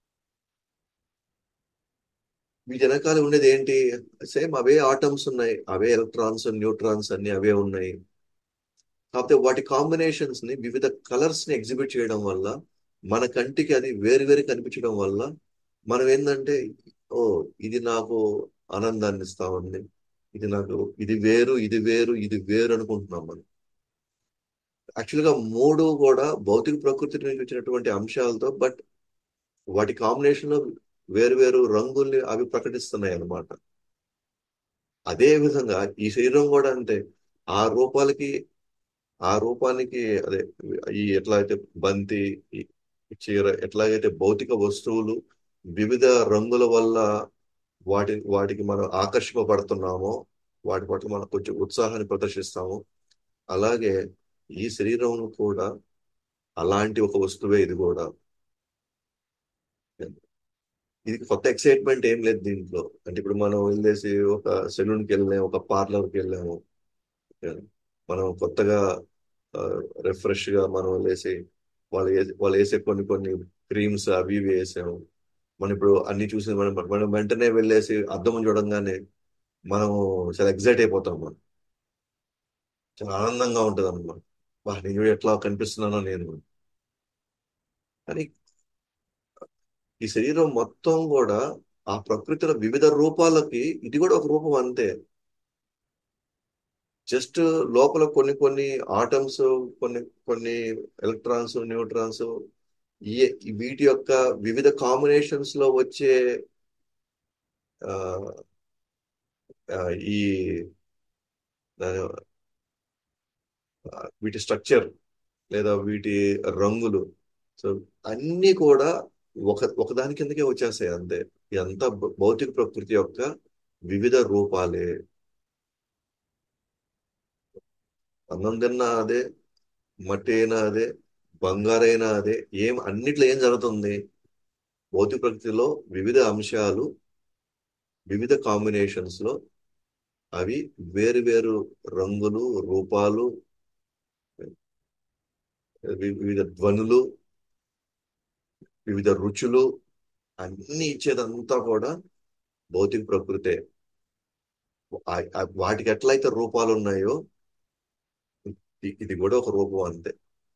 వీటి వెనకాల ఉండేది ఏంటి సేమ్ అవే ఆటమ్స్ ఉన్నాయి అవే ఎలక్ట్రాన్స్ న్యూట్రాన్స్ అన్ని అవే ఉన్నాయి కాకపోతే వాటి కాంబినేషన్స్ ని వివిధ కలర్స్ ని ఎగ్జిబిట్ చేయడం వల్ల మన కంటికి అది వేరు వేరు కనిపించడం వల్ల మనం ఏంటంటే ఓ ఇది నాకు ఆనందాన్ని ఇస్తా ఉంది ఇది నాకు ఇది వేరు ఇది వేరు ఇది వేరు అనుకుంటున్నాం మనం యాక్చువల్ గా మూడు కూడా భౌతిక ప్రకృతి నుంచి వచ్చినటువంటి అంశాలతో బట్ వాటి కాంబినేషన్ లో వేరు వేరు రంగుల్ని అవి ప్రకటిస్తున్నాయి అన్నమాట అదే విధంగా ఈ శరీరం కూడా అంతే ఆ రూపాలకి ఆ రూపానికి అదే ఈ ఎట్లా అయితే బంతి ఈ చీర ఎట్లాగైతే భౌతిక వస్తువులు వివిధ రంగుల వల్ల వాటి వాటికి మనం ఆకర్షింపబడుతున్నామో వాటి పట్ల మనం కొంచెం ఉత్సాహాన్ని ప్రదర్శిస్తాము అలాగే ఈ శరీరం కూడా అలాంటి ఒక వస్తువే ఇది కూడా ఇది కొత్త ఎక్సైట్మెంట్ ఏం లేదు దీంట్లో అంటే ఇప్పుడు మనం వెళ్ళేసి ఒక సెలూన్కి వెళ్ళాము ఒక పార్లర్కి వెళ్ళాము మనం కొత్తగా రిఫ్రెష్ గా మనం వెళ్ళేసి వాళ్ళు వేసే- వాళ్ళు వేసే కొన్ని కొన్ని క్రీమ్స్ అవి ఇవి వేసాము మనం ఇప్పుడు అన్ని చూసి మనం మనం వెంటనే వెళ్ళేసి అద్దం చూడంగానే మనం చాలా ఎగ్జైట్ అయిపోతాం మనం చాలా ఆనందంగా ఉంటుంది అనమాట వా నేను చూడు ఎట్లా కనిపిస్తున్నానో నేను కానీ ఈ శరీరం మొత్తం కూడా ఆ ప్రకృతిలో వివిధ రూపాలకి ఇది కూడా ఒక రూపం అంతే జస్ట్ లోపల కొన్ని కొన్ని ఆటమ్స్ కొన్ని కొన్ని ఎలక్ట్రాన్స్ న్యూట్రాన్స్ ఈ వీటి యొక్క వివిధ కాంబినేషన్స్ లో వచ్చే ఆ, ఆ, ఈ దాని, ఆ, వీటి స్ట్రక్చర్ లేదా వీటి రంగులు సో అన్నీ కూడా ఒక ఒకదాని కిందకే వచ్చేస్తాయి అంతే ఇదంతా భౌ- భౌతిక ప్రకృతి యొక్క వివిధ రూపాలే అన్నం తిన్నా అదే మట్టి అయినా అదే బంగారైనా అదే ఏం అన్నిట్లో ఏం జరుగుతుంది భౌతిక ప్రకృతిలో వివిధ అంశాలు వివిధ కాంబినేషన్స్ లో అవి వేరు వేరు రంగులు రూపాలు వి- వివిధ ధ్వనులు వివిధ రుచులు అన్ని ఇచ్చేదంతా కూడా భౌతిక ప్రకృతే ఆ- ఆ- వాటికి ఎట్లయితే రూపాలు ఉన్నాయో ఇ- ఇది కూడా ఒక రూపం అంతే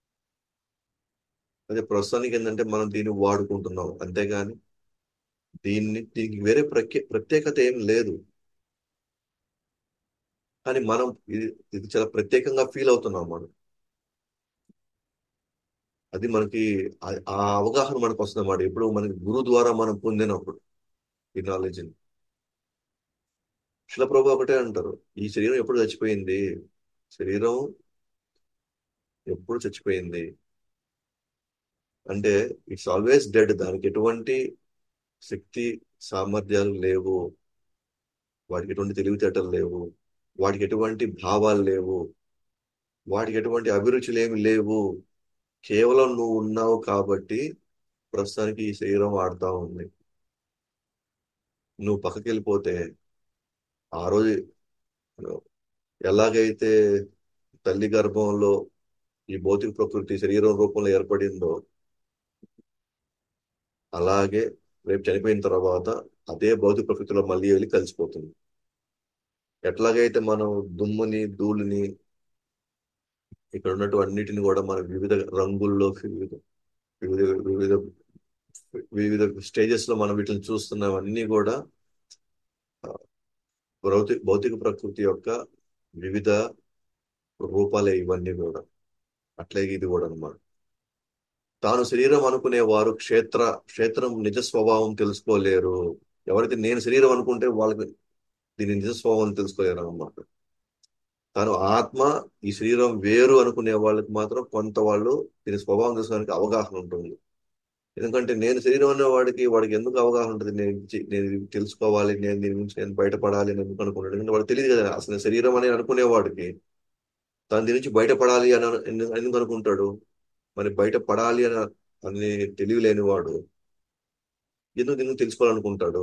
అదే ప్రస్తుతానికి ఏంటంటే మనం దీన్ని వాడుకుంటున్నాం అంతేగాని దీన్ని దీనికి వేరే ప్రత్యే ప్రత్యేకత ఏం లేదు కానీ మనం ఇది ఇది చాలా ప్రత్యేకంగా ఫీల్ అవుతున్నాం మనం అది మనకి ఆ- ఆ అవగాహన మనకు వస్తుంది అన్నమాట ఇప్పుడు మనకి గురువు ద్వారా మనం పొందినప్పుడు ఈ నాలెడ్జ్ని శిలప్రభు ఒకటే అంటారు ఈ శరీరం ఎప్పుడు చచ్చిపోయింది శరీరం ఎప్పుడు చచ్చిపోయింది అంటే ఇట్స్ ఆల్వేస్ డెడ్ దానికి ఎటువంటి శక్తి సామర్థ్యాలు లేవు వాటికి ఎటువంటి తెలివితేటలు లేవు వాటికి ఎటువంటి భావాలు లేవు వాటికి ఎటువంటి అభిరుచులు ఏమి లేవు కేవలం నువ్వు ఉన్నావు కాబట్టి ప్రస్తుతానికి ఈ శరీరం ఆడుతా ఉంది నువ్వు పక్కకి వెళ్ళిపోతే ఆ రోజు ఎలాగైతే తల్లి గర్భంలో ఈ భౌతిక ప్రకృతి శరీరం రూపంలో ఏర్పడిందో అలాగే రేపు చనిపోయిన తర్వాత అదే భౌతిక ప్రకృతిలో మళ్ళీ వెళ్ళి కలిసిపోతుంది ఎట్లాగైతే మనం దుమ్ముని ధూళిని ఇక్కడ ఉన్నట్టు అన్నిటిని కూడా మనం వివిధ రంగుల్లో వివిధ వివిధ వివిధ వివిధ స్టేజెస్ లో మనం వీటిని చూస్తున్నాం అన్ని కూడా ఆ, భౌతిక భౌతిక ప్రకృతి యొక్క వివిధ రూపాలే ఇవన్నీ కూడా అట్లాగే ఇది కూడా అన్నమాట తాను శరీరం అనుకునే వారు క్షేత్ర క్షేత్రం నిజ స్వభావం తెలుసుకోలేరు ఎవరైతే నేను శరీరం అనుకుంటే వాళ్ళకి దీని నిజ స్వభావం తెలుసుకోలేరు అన్నమాట తాను ఆత్మ ఈ శరీరం వేరు అనుకునే వాళ్ళకి మాత్రం కొంత వాళ్ళు దీని స్వభావం తెలుసుకోవడానికి అవగాహన ఉంటుంది ఎందుకంటే నేను శరీరం అనే వాడికి వాడికి ఎందుకు అవగాహన ఉంటుంది నేను ఇది- నేను ఇది తెలుసుకోవాలి నేను దీని నుంచి నేను బయటపడాలి అని ఎందుకు అనుకుంటాడు ఎందుకంటే వాడు తెలియదు కదా అసలు నేను శరీరం అని అనుకునే వాడికి తను దీని నుంచి బయటపడాలి అని అను- ఎందు- ఎందుకు అనుకుంటాడు మరి బయటపడాలి అని అని తెలియలేని వాడు ఎందుకు దీన్ని తెలుసుకోవాలనుకుంటాడు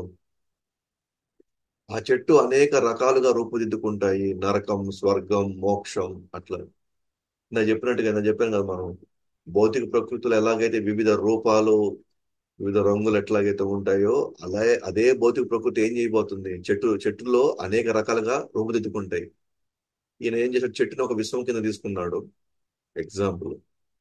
ఆ చెట్టు అనేక రకాలుగా రూపుదిద్దుకుంటాయి నరకం స్వర్గం మోక్షం అట్లా నేను చెప్పినట్టుగా నేను చెప్పాను కదా మనం భౌతిక ప్రకృతిలో ఎలాగైతే వివిధ రూపాలు వివిధ రంగులు ఎట్లాగైతే ఉంటాయో అలాగే అదే భౌతిక ప్రకృతి ఏం చేయబోతుంది చెట్టు చెట్టులో అనేక రకాలుగా రూపుదిద్దుకుంటాయి ఈయన ఏం చేశాడు చెట్టుని ఒక విశ్వం కింద తీసుకున్నాడు ఎగ్జాంపుల్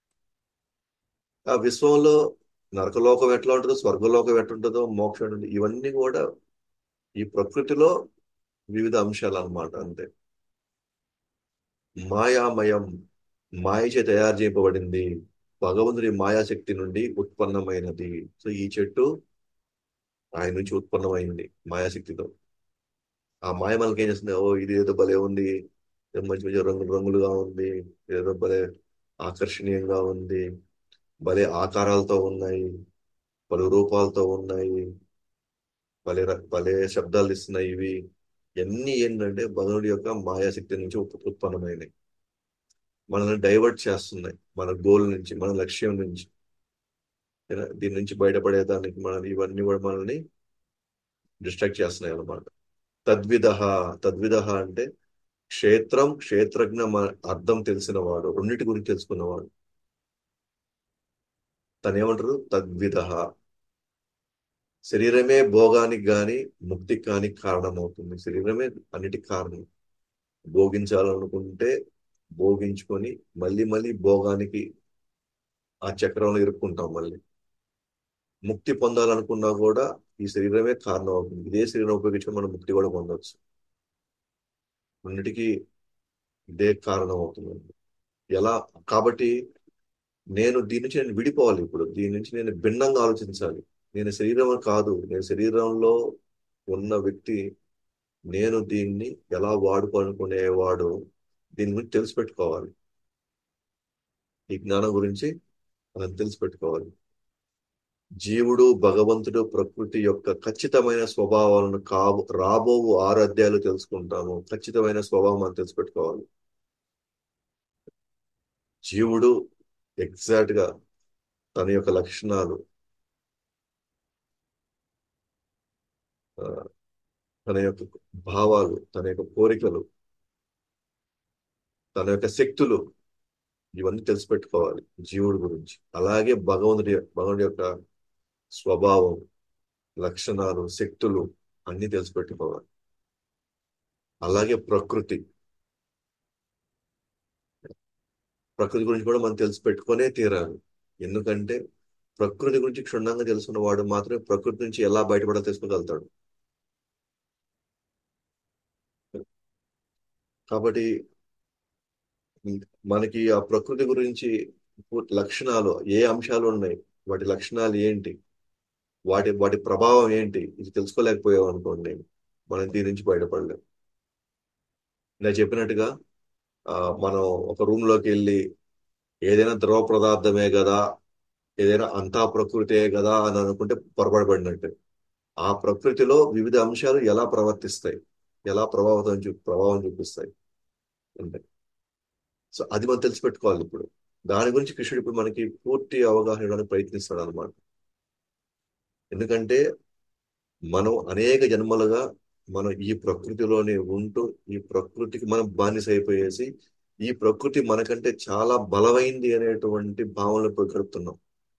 ఆ విశ్వంలో నరకలోకం ఎట్లా ఉంటుందో స్వర్గలోకం ఎట్లా ఉంటుందో మోక్షం ఎట్లా ఉంటుందో ఇవన్నీ కూడా ఈ ప్రకృతిలో వివిధ అంశాలు అన్నమాట అంతే మాయామయం మాయచే తయారు చేయబడింది భగవంతుడి మాయాశక్తి నుండి ఉత్పన్నమైనది సో ఈ చెట్టు ఆయన నుంచి ఉత్పన్నమైంది మాయాశక్తితో ఆ మాయ మనకి ఏం చేస్తుంది ఓ ఇది ఏదో భలే ఉంది ఏదో మంచి మంచి రంగులు రంగులుగా ఉంది ఏదో భలే ఆకర్షణీయంగా ఉంది భలే ఆకారాలతో ఉన్నాయి పలు రూపాలతో ఉన్నాయి భలే ర- భలే శబ్దాలు ఇస్తున్నాయి ఇవి ఇవన్నీ ఏంటంటే భగవుడి యొక్క మాయాశక్తి నుంచి ఉత్- ఉత్పన్నమైనవి మనల్ని డైవర్ట్ చేస్తున్నాయి మన గోల్ నుంచి మన లక్ష్యం నుంచి ఏనా? దీని నుంచి బయటపడేదానికి మన ఇవన్నీ కూడా మనల్ని డిస్ట్రాక్ట్ చేస్తున్నాయి అన్నమాట తద్విధ తద్విధ అంటే క్షేత్రం క్షేత్రజ్ఞ మ- అర్థం తెలిసిన వాడు రెండింటి గురించి తెలుసుకున్నవాడు తను ఏమంటారు తద్విధ శరీరమే భోగానికి గాని ముక్తికి కానీ కారణమవుతుంది శరీరమే అన్నిటికి కారణం భోగించాలనుకుంటే భోగించుకొని మళ్ళీ మళ్ళీ భోగానికి ఆ చక్రంలో ఇరుక్కుంటాం మళ్ళీ ముక్తి పొందాలనుకున్నా కూడా ఈ శరీరమే కారణం అవుతుంది ఇదే శరీరం ఉపయోగించుకొని మనం ముక్తి కూడా పొందవచ్చు అన్నిటికీ ఇదే కారణం అవుతుంది ఎలా కాబట్టి నేను దీని నుంచి నేను విడిపోవాలి ఇప్పుడు దీని నుంచి నేను భిన్నంగా ఆలోచించాలి నేను శరీరం కాదు నేను శరీరంలో ఉన్న వ్యక్తి నేను దీన్ని ఎలా వాడుకోనుకునేవాడు దీని గురించి తెలిసి పెట్టుకోవాలి ఈ జ్ఞానం గురించి మనం తెలిసి పెట్టుకోవాలి జీవుడు భగవంతుడు ప్రకృతి యొక్క ఖచ్చితమైన స్వభావాలను కాబో రాబో ఆరు అధ్యాయాలు తెలుసుకుంటాము ఖచ్చితమైన స్వభావం మనం తెలిసి పెట్టుకోవాలి జీవుడు ఎగ్జాక్ట్ గా తన యొక్క లక్షణాలు ఆ, తన యొక్క భావాలు తన యొక్క కోరికలు తన యొక్క శక్తులు ఇవన్నీ తెలిసి పెట్టుకోవాలి జీవుడి గురించి అలాగే భగవంతుడి భగవంతుడి యొక్క స్వభావం లక్షణాలు శక్తులు అన్ని తెలిసి పెట్టుకోవాలి అలాగే ప్రకృతి ప్రకృతి గురించి కూడా మనం తెలిసి పెట్టుకునే తీరాలి ఎందుకంటే ప్రకృతి గురించి క్షుణ్ణంగా తెలుసుకున్న వాడు మాత్రమే ప్రకృతి నుంచి ఎలా బయటపడాలో తెలుసుకోగలుగుతాడు కాబట్టి మనకి ఆ ప్రకృతి గురించి లక్షణాలు ఏ అంశాలు ఉన్నాయి వాటి లక్షణాలు ఏంటి వాటి వాటి ప్రభావం ఏంటి ఇది తెలుసుకోలేకపోయాం అనుకోండి మనం దీని నుంచి బయటపడలేం నేను చెప్పినట్టుగా ఆ, మనం ఒక రూమ్ లోకి వెళ్ళి ఏదైనా ద్రవ పదార్థమే కదా ఏదైనా అంతా ప్రకృతే కదా అని అనుకుంటే పొరపాటుపడినట్టు ఆ ప్రకృతిలో వివిధ అంశాలు ఎలా ప్రవర్తిస్తాయి ఎలా ప్రభావితం చూ ప్రభావం చూపిస్తాయి అంటే సో అది మనం తెలిసిపెట్టుకోవాలి ఇప్పుడు దాని గురించి కృష్ణుడు ఇప్పుడు మనకి పూర్తి అవగాహన ఇవ్వడానికి ప్రయత్నిస్తాడు అనమాట ఎందుకంటే మనం అనేక జన్మలుగా మనం ఈ ప్రకృతిలోనే ఉంటూ ఈ ప్రకృతికి మనం బానిస అయిపోయేసి ఈ ప్రకృతి మనకంటే చాలా బలమైంది అనేటువంటి భావనలు ఇప్పుడు గడుపుతున్నాం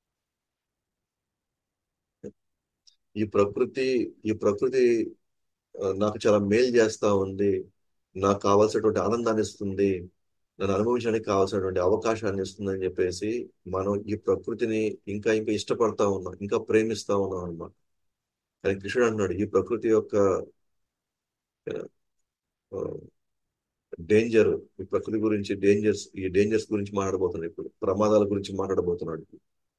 ఈ ప్రకృతి ఈ ప్రకృతి ఆ, నాకు చాలా మేలు చేస్తా ఉంది నాకు కావాల్సినటువంటి ఆనందాన్ని ఇస్తుంది నన్ను అనుభవించడానికి కావాల్సినటువంటి అవకాశాన్ని ఇస్తుంది అని చెప్పేసి మనం ఈ ప్రకృతిని ఇంకా ఇంకా ఇష్టపడతా ఉన్నాం ఇంకా ప్రేమిస్తా ఉన్నాం అన్నమాట కానీ కృష్ణుడు అంటున్నాడు ఈ ప్రకృతి యొక్క డేంజర్ ఈ ప్రకృతి గురించి డేంజర్స్ ఈ డేంజర్స్ గురించి మాట్లాడబోతున్నాడు ఇప్పుడు ప్రమాదాల గురించి మాట్లాడబోతున్నాడు ఇప్పుడు.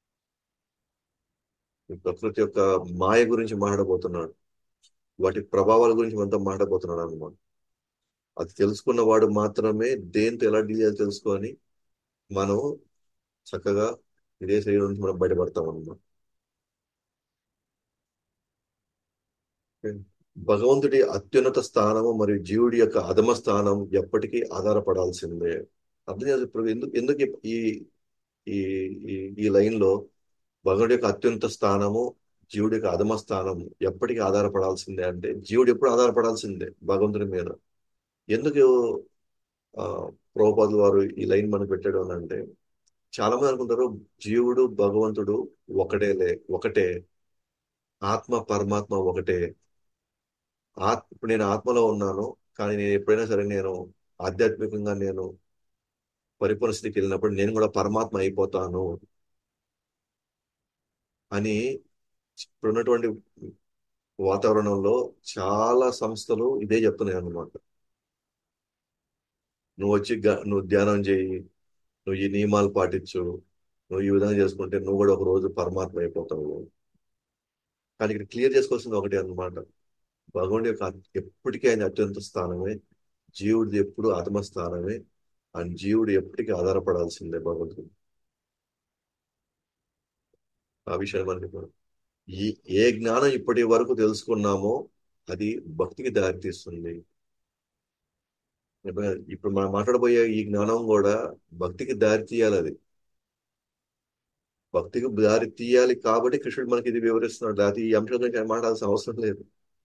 ఈ ప్రకృతి యొక్క మాయ గురించి మాట్లాడబోతున్నాడు వాటి ప్రభావాల గురించి మనతో మాట్లాడబోతున్నాడు అన్నమాట అది తెలుసుకున్న వాడు మాత్రమే దేంతో ఎలా డీల్ చేయాలో తెలుసుకొని మనం చక్కగా ఇదే శరీరం నుంచి మనం బయటపడతాం అన్నమాట భగవంతుడి అత్యున్నత స్థానము మరియు జీవుడి యొక్క అధమ స్థానం ఎప్పటికీ ఆధారపడాల్సిందే అర్థం చేసి ఇప్పుడు ఎందుకు ఎందుకు ఈ ఈ ఈ- ఈ లైన్ లో భగవంతుడి యొక్క అత్యున్నత స్థానము జీవుడి యొక్క అధమ స్థానం ఎప్పటికీ ఆధారపడాల్సిందే అంటే జీవుడు ఎప్పుడు ఆధారపడాల్సిందే భగవంతుడి మీద ఎందుకు ఆ ప్రభుపాదులు వారు ఈ లైన్ మనకు పెట్టాడు అని అంటే చాలా మంది అనుకుంటారు జీవుడు భగవంతుడు ఒకటేలే ఒకటే ఆత్మ పరమాత్మ ఒకటే ఆత్ ఇప్పుడు నేను ఆత్మలో ఉన్నాను కానీ నేను ఎప్పుడైనా సరే నేను ఆధ్యాత్మికంగా నేను పరిపూర్ణ స్థితికి వెళ్ళినప్పుడు నేను కూడా పరమాత్మ అయిపోతాను అని ఇప్పుడున్నటువంటి వాతావరణంలో చాలా సంస్థలు ఇదే చెప్తున్నాయి అన్నమాట నువ్వు వచ్చి గ- నువ్వు ధ్యానం చేయి నువ్వు ఈ నియమాలు పాటించు నువ్వు ఈ విధంగా చేసుకుంటే నువ్వు కూడా ఒక రోజు పరమాత్మ అయిపోతావు కానీ ఇక్కడ క్లియర్ చేసుకోవాల్సింది ఒకటి అన్నమాట భగవానుడి యొక్క అత్- ఎప్పటికీ ఆయన అత్యంత స్థానమే జీవుడిది ఎప్పుడు ఆత్మ స్థానమే అండ్ జీవుడు ఎప్పటికీ ఆధారపడాల్సిందే భగవంతుడు ఆ విషయాన్ని మనకి ఇప్పుడు ఈ ఏ జ్ఞానం ఇప్పటి వరకు తెలుసుకున్నామో అది భక్తికి దారితీస్తుంది ఇప్పుడు మనం మాట్లాడబోయే ఈ జ్ఞానం కూడా భక్తికి దారి తీయాలి అది భక్తికి దారి తీయాలి కాబట్టి కృష్ణుడు మనకి ఇది వివరిస్తున్నాడు అది ఈ అంశం గురించి ఆయన మాట్లాడాల్సిన అవసరం లేదు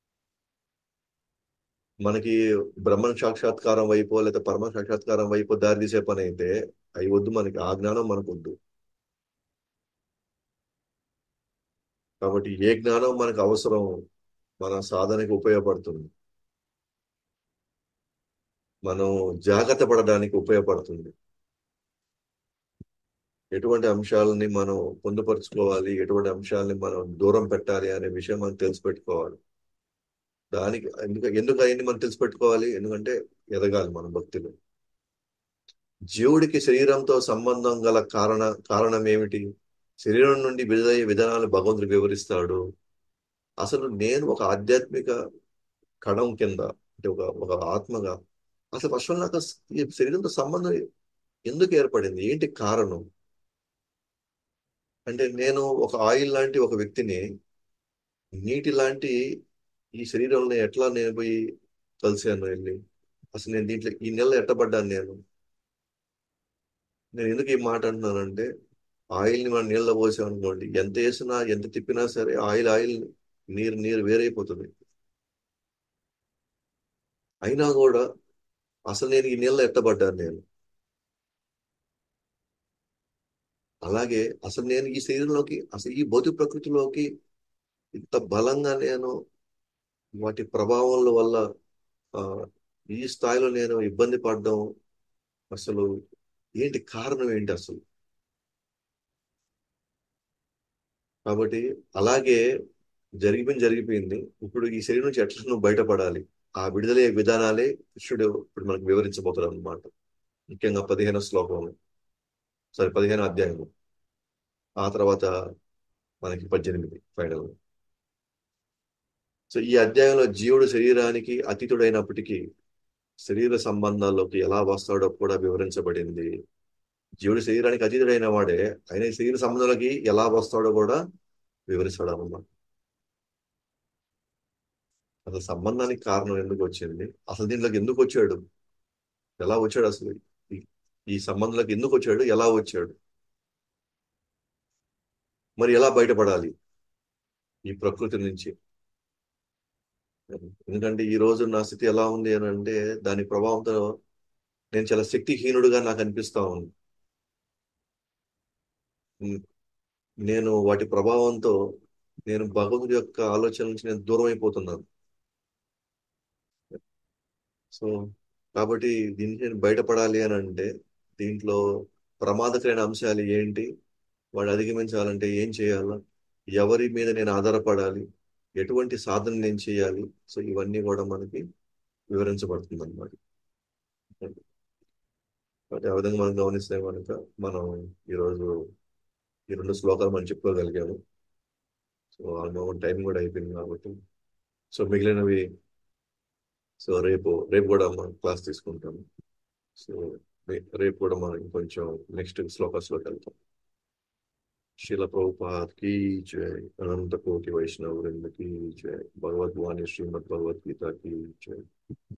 మనకి బ్రహ్మ సాక్షాత్కారం వైపు లేదా పరమ సాక్షాత్కారం వైపు దారి తీసే పని అయితే అవి వద్దు మనకి ఆ జ్ఞానం మనకు వద్దు కాబట్టి ఏ జ్ఞానం మనకు అవసరం మన సాధనకి ఉపయోగపడుతుంది మనం జాగ్రత్త పడడానికి ఉపయోగపడుతుంది ఎటువంటి అంశాలని మనం పొందుపరుచుకోవాలి ఎటువంటి అంశాలని మనం దూరం పెట్టాలి అనే విషయం మనం తెలిసి పెట్టుకోవాలి దానికి ఎందుకు ఎందుకు అవన్నీ మనం తెలిసి పెట్టుకోవాలి ఎందుకంటే ఎదగాలి మన భక్తిలో జీవుడికి శరీరంతో సంబంధం గల కారణ కారణం ఏమిటి శరీరం నుండి విడుదలయ్యే విధానాలు భగవంతుడు వివరిస్తాడు అసలు నేను ఒక ఆధ్యాత్మిక కణం కింద అంటే ఒక ఒక ఆత్మగా అసలు ఫస్ట్ నాకు ఈ శరీరంతో సంబంధం ఎందుకు ఏర్పడింది ఏంటి కారణం అంటే నేను ఒక ఆయిల్ లాంటి ఒక వ్యక్తిని నీటి లాంటి ఈ శరీరంలో ఎట్లా నేను పోయి కలిసాను వెళ్ళి అసలు నేను దీంట్లో ఈ నెల ఎట్టబడ్డాను నేను నేను ఎందుకు ఈ మాట అంటున్నానంటే ఆయిల్ని మనం నీళ్ళలో పోసామనుకోండి ఎంత వేసినా ఎంత తిప్పినా సరే ఆయిల్ ఆయిల్ నీరు నీరు వేరైపోతుంది అయినా కూడా అసలు నేను ఈ నీళ్ళలో ఎట్టబడ్డాను నేను అలాగే అసలు నేను ఈ శరీరంలోకి అసలు ఈ భౌతిక ప్రకృతిలోకి ఇంత బలంగా నేను వాటి ప్రభావాల వల్ల ఆ, ఈ స్థాయిలో నేను ఇబ్బంది పడడం అసలు ఏంటి కారణం ఏంటి అసలు కాబట్టి అలాగే జరిగిపోయింది జరిగిపోయింది ఇప్పుడు ఈ శరీరం నుంచి ఎట్లా నువ్వు బయటపడాలి ఆ విడుదలయ్యే విధానాలే కృష్ణుడు ఇప్పుడు మనకు వివరించబోతున్నాడు అనమాట ముఖ్యంగా పదిహేను శ్లోకం సారీ పదిహేను అధ్యాయం ఆ తర్వాత మనకి పద్దెనిమిది ఫైనల్ సో ఈ అధ్యాయంలో జీవుడు శరీరానికి అతీతుడైనప్పటికీ శరీర సంబంధాల్లోకి ఎలా వస్తాడో కూడా వివరించబడింది జీవుడు శరీరానికి అతీతుడైన వాడే ఆయన ఈ శరీర సంబంధాలకి ఎలా వస్తాడో కూడా వివరిస్తాడు అన్నమాట అసలు సంబంధానికి కారణం ఎందుకు వచ్చింది అసలు దీంట్లోకి ఎందుకు వచ్చాడు ఎలా వచ్చాడు అసలు ఈ- ఈ సంబంధంలోకి ఎందుకు వచ్చాడు ఎలా వచ్చాడు మరి ఎలా బయటపడాలి ఈ ప్రకృతి నుంచి ఎందుకంటే ఈ రోజు నా స్థితి ఎలా ఉంది అని అంటే దాని ప్రభావంతో నేను చాలా శక్తిహీనుడుగా నాకు అనిపిస్తా ఉంది ఉమ్, నేను వాటి ప్రభావంతో నేను భగవంతుడి యొక్క ఆలోచన నుంచి నేను దూరం అయిపోతున్నాను సో కాబట్టి దీనికి నేను బయటపడాలి అని అంటే దీంట్లో ప్రమాదకరమైన అంశాలు ఏంటి వాడు అధిగమించాలంటే ఏం చేయాలా ఎవరి మీద నేను ఆధారపడాలి ఎటువంటి సాధన నేను చేయాలి సో ఇవన్నీ కూడా మనకి వివరించబడుతుంది అనమాట కాబట్టి ఆ విధంగా మనం గమనిస్తే కనుక మనం ఈరోజు ఈ రెండు శ్లోకాలు మనం చెప్పుకోగలిగాము సో ఆల్మోస్ట్ టైం కూడా అయిపోయింది కాబట్టి సో మిగిలినవి సో రేపు రేపు కూడా మనం క్లాస్ తీసుకుంటాము సో రే- రేపు కూడా మనం కొంచెం నెక్స్ట్ శ్లోకాస్లోకి వెళ్తాం శిల ప్రభుపాద్ की जय अनंत कोटि वैष्णव वृंद की जय भगवत वाणी श्रीमद भगवत गीता की जय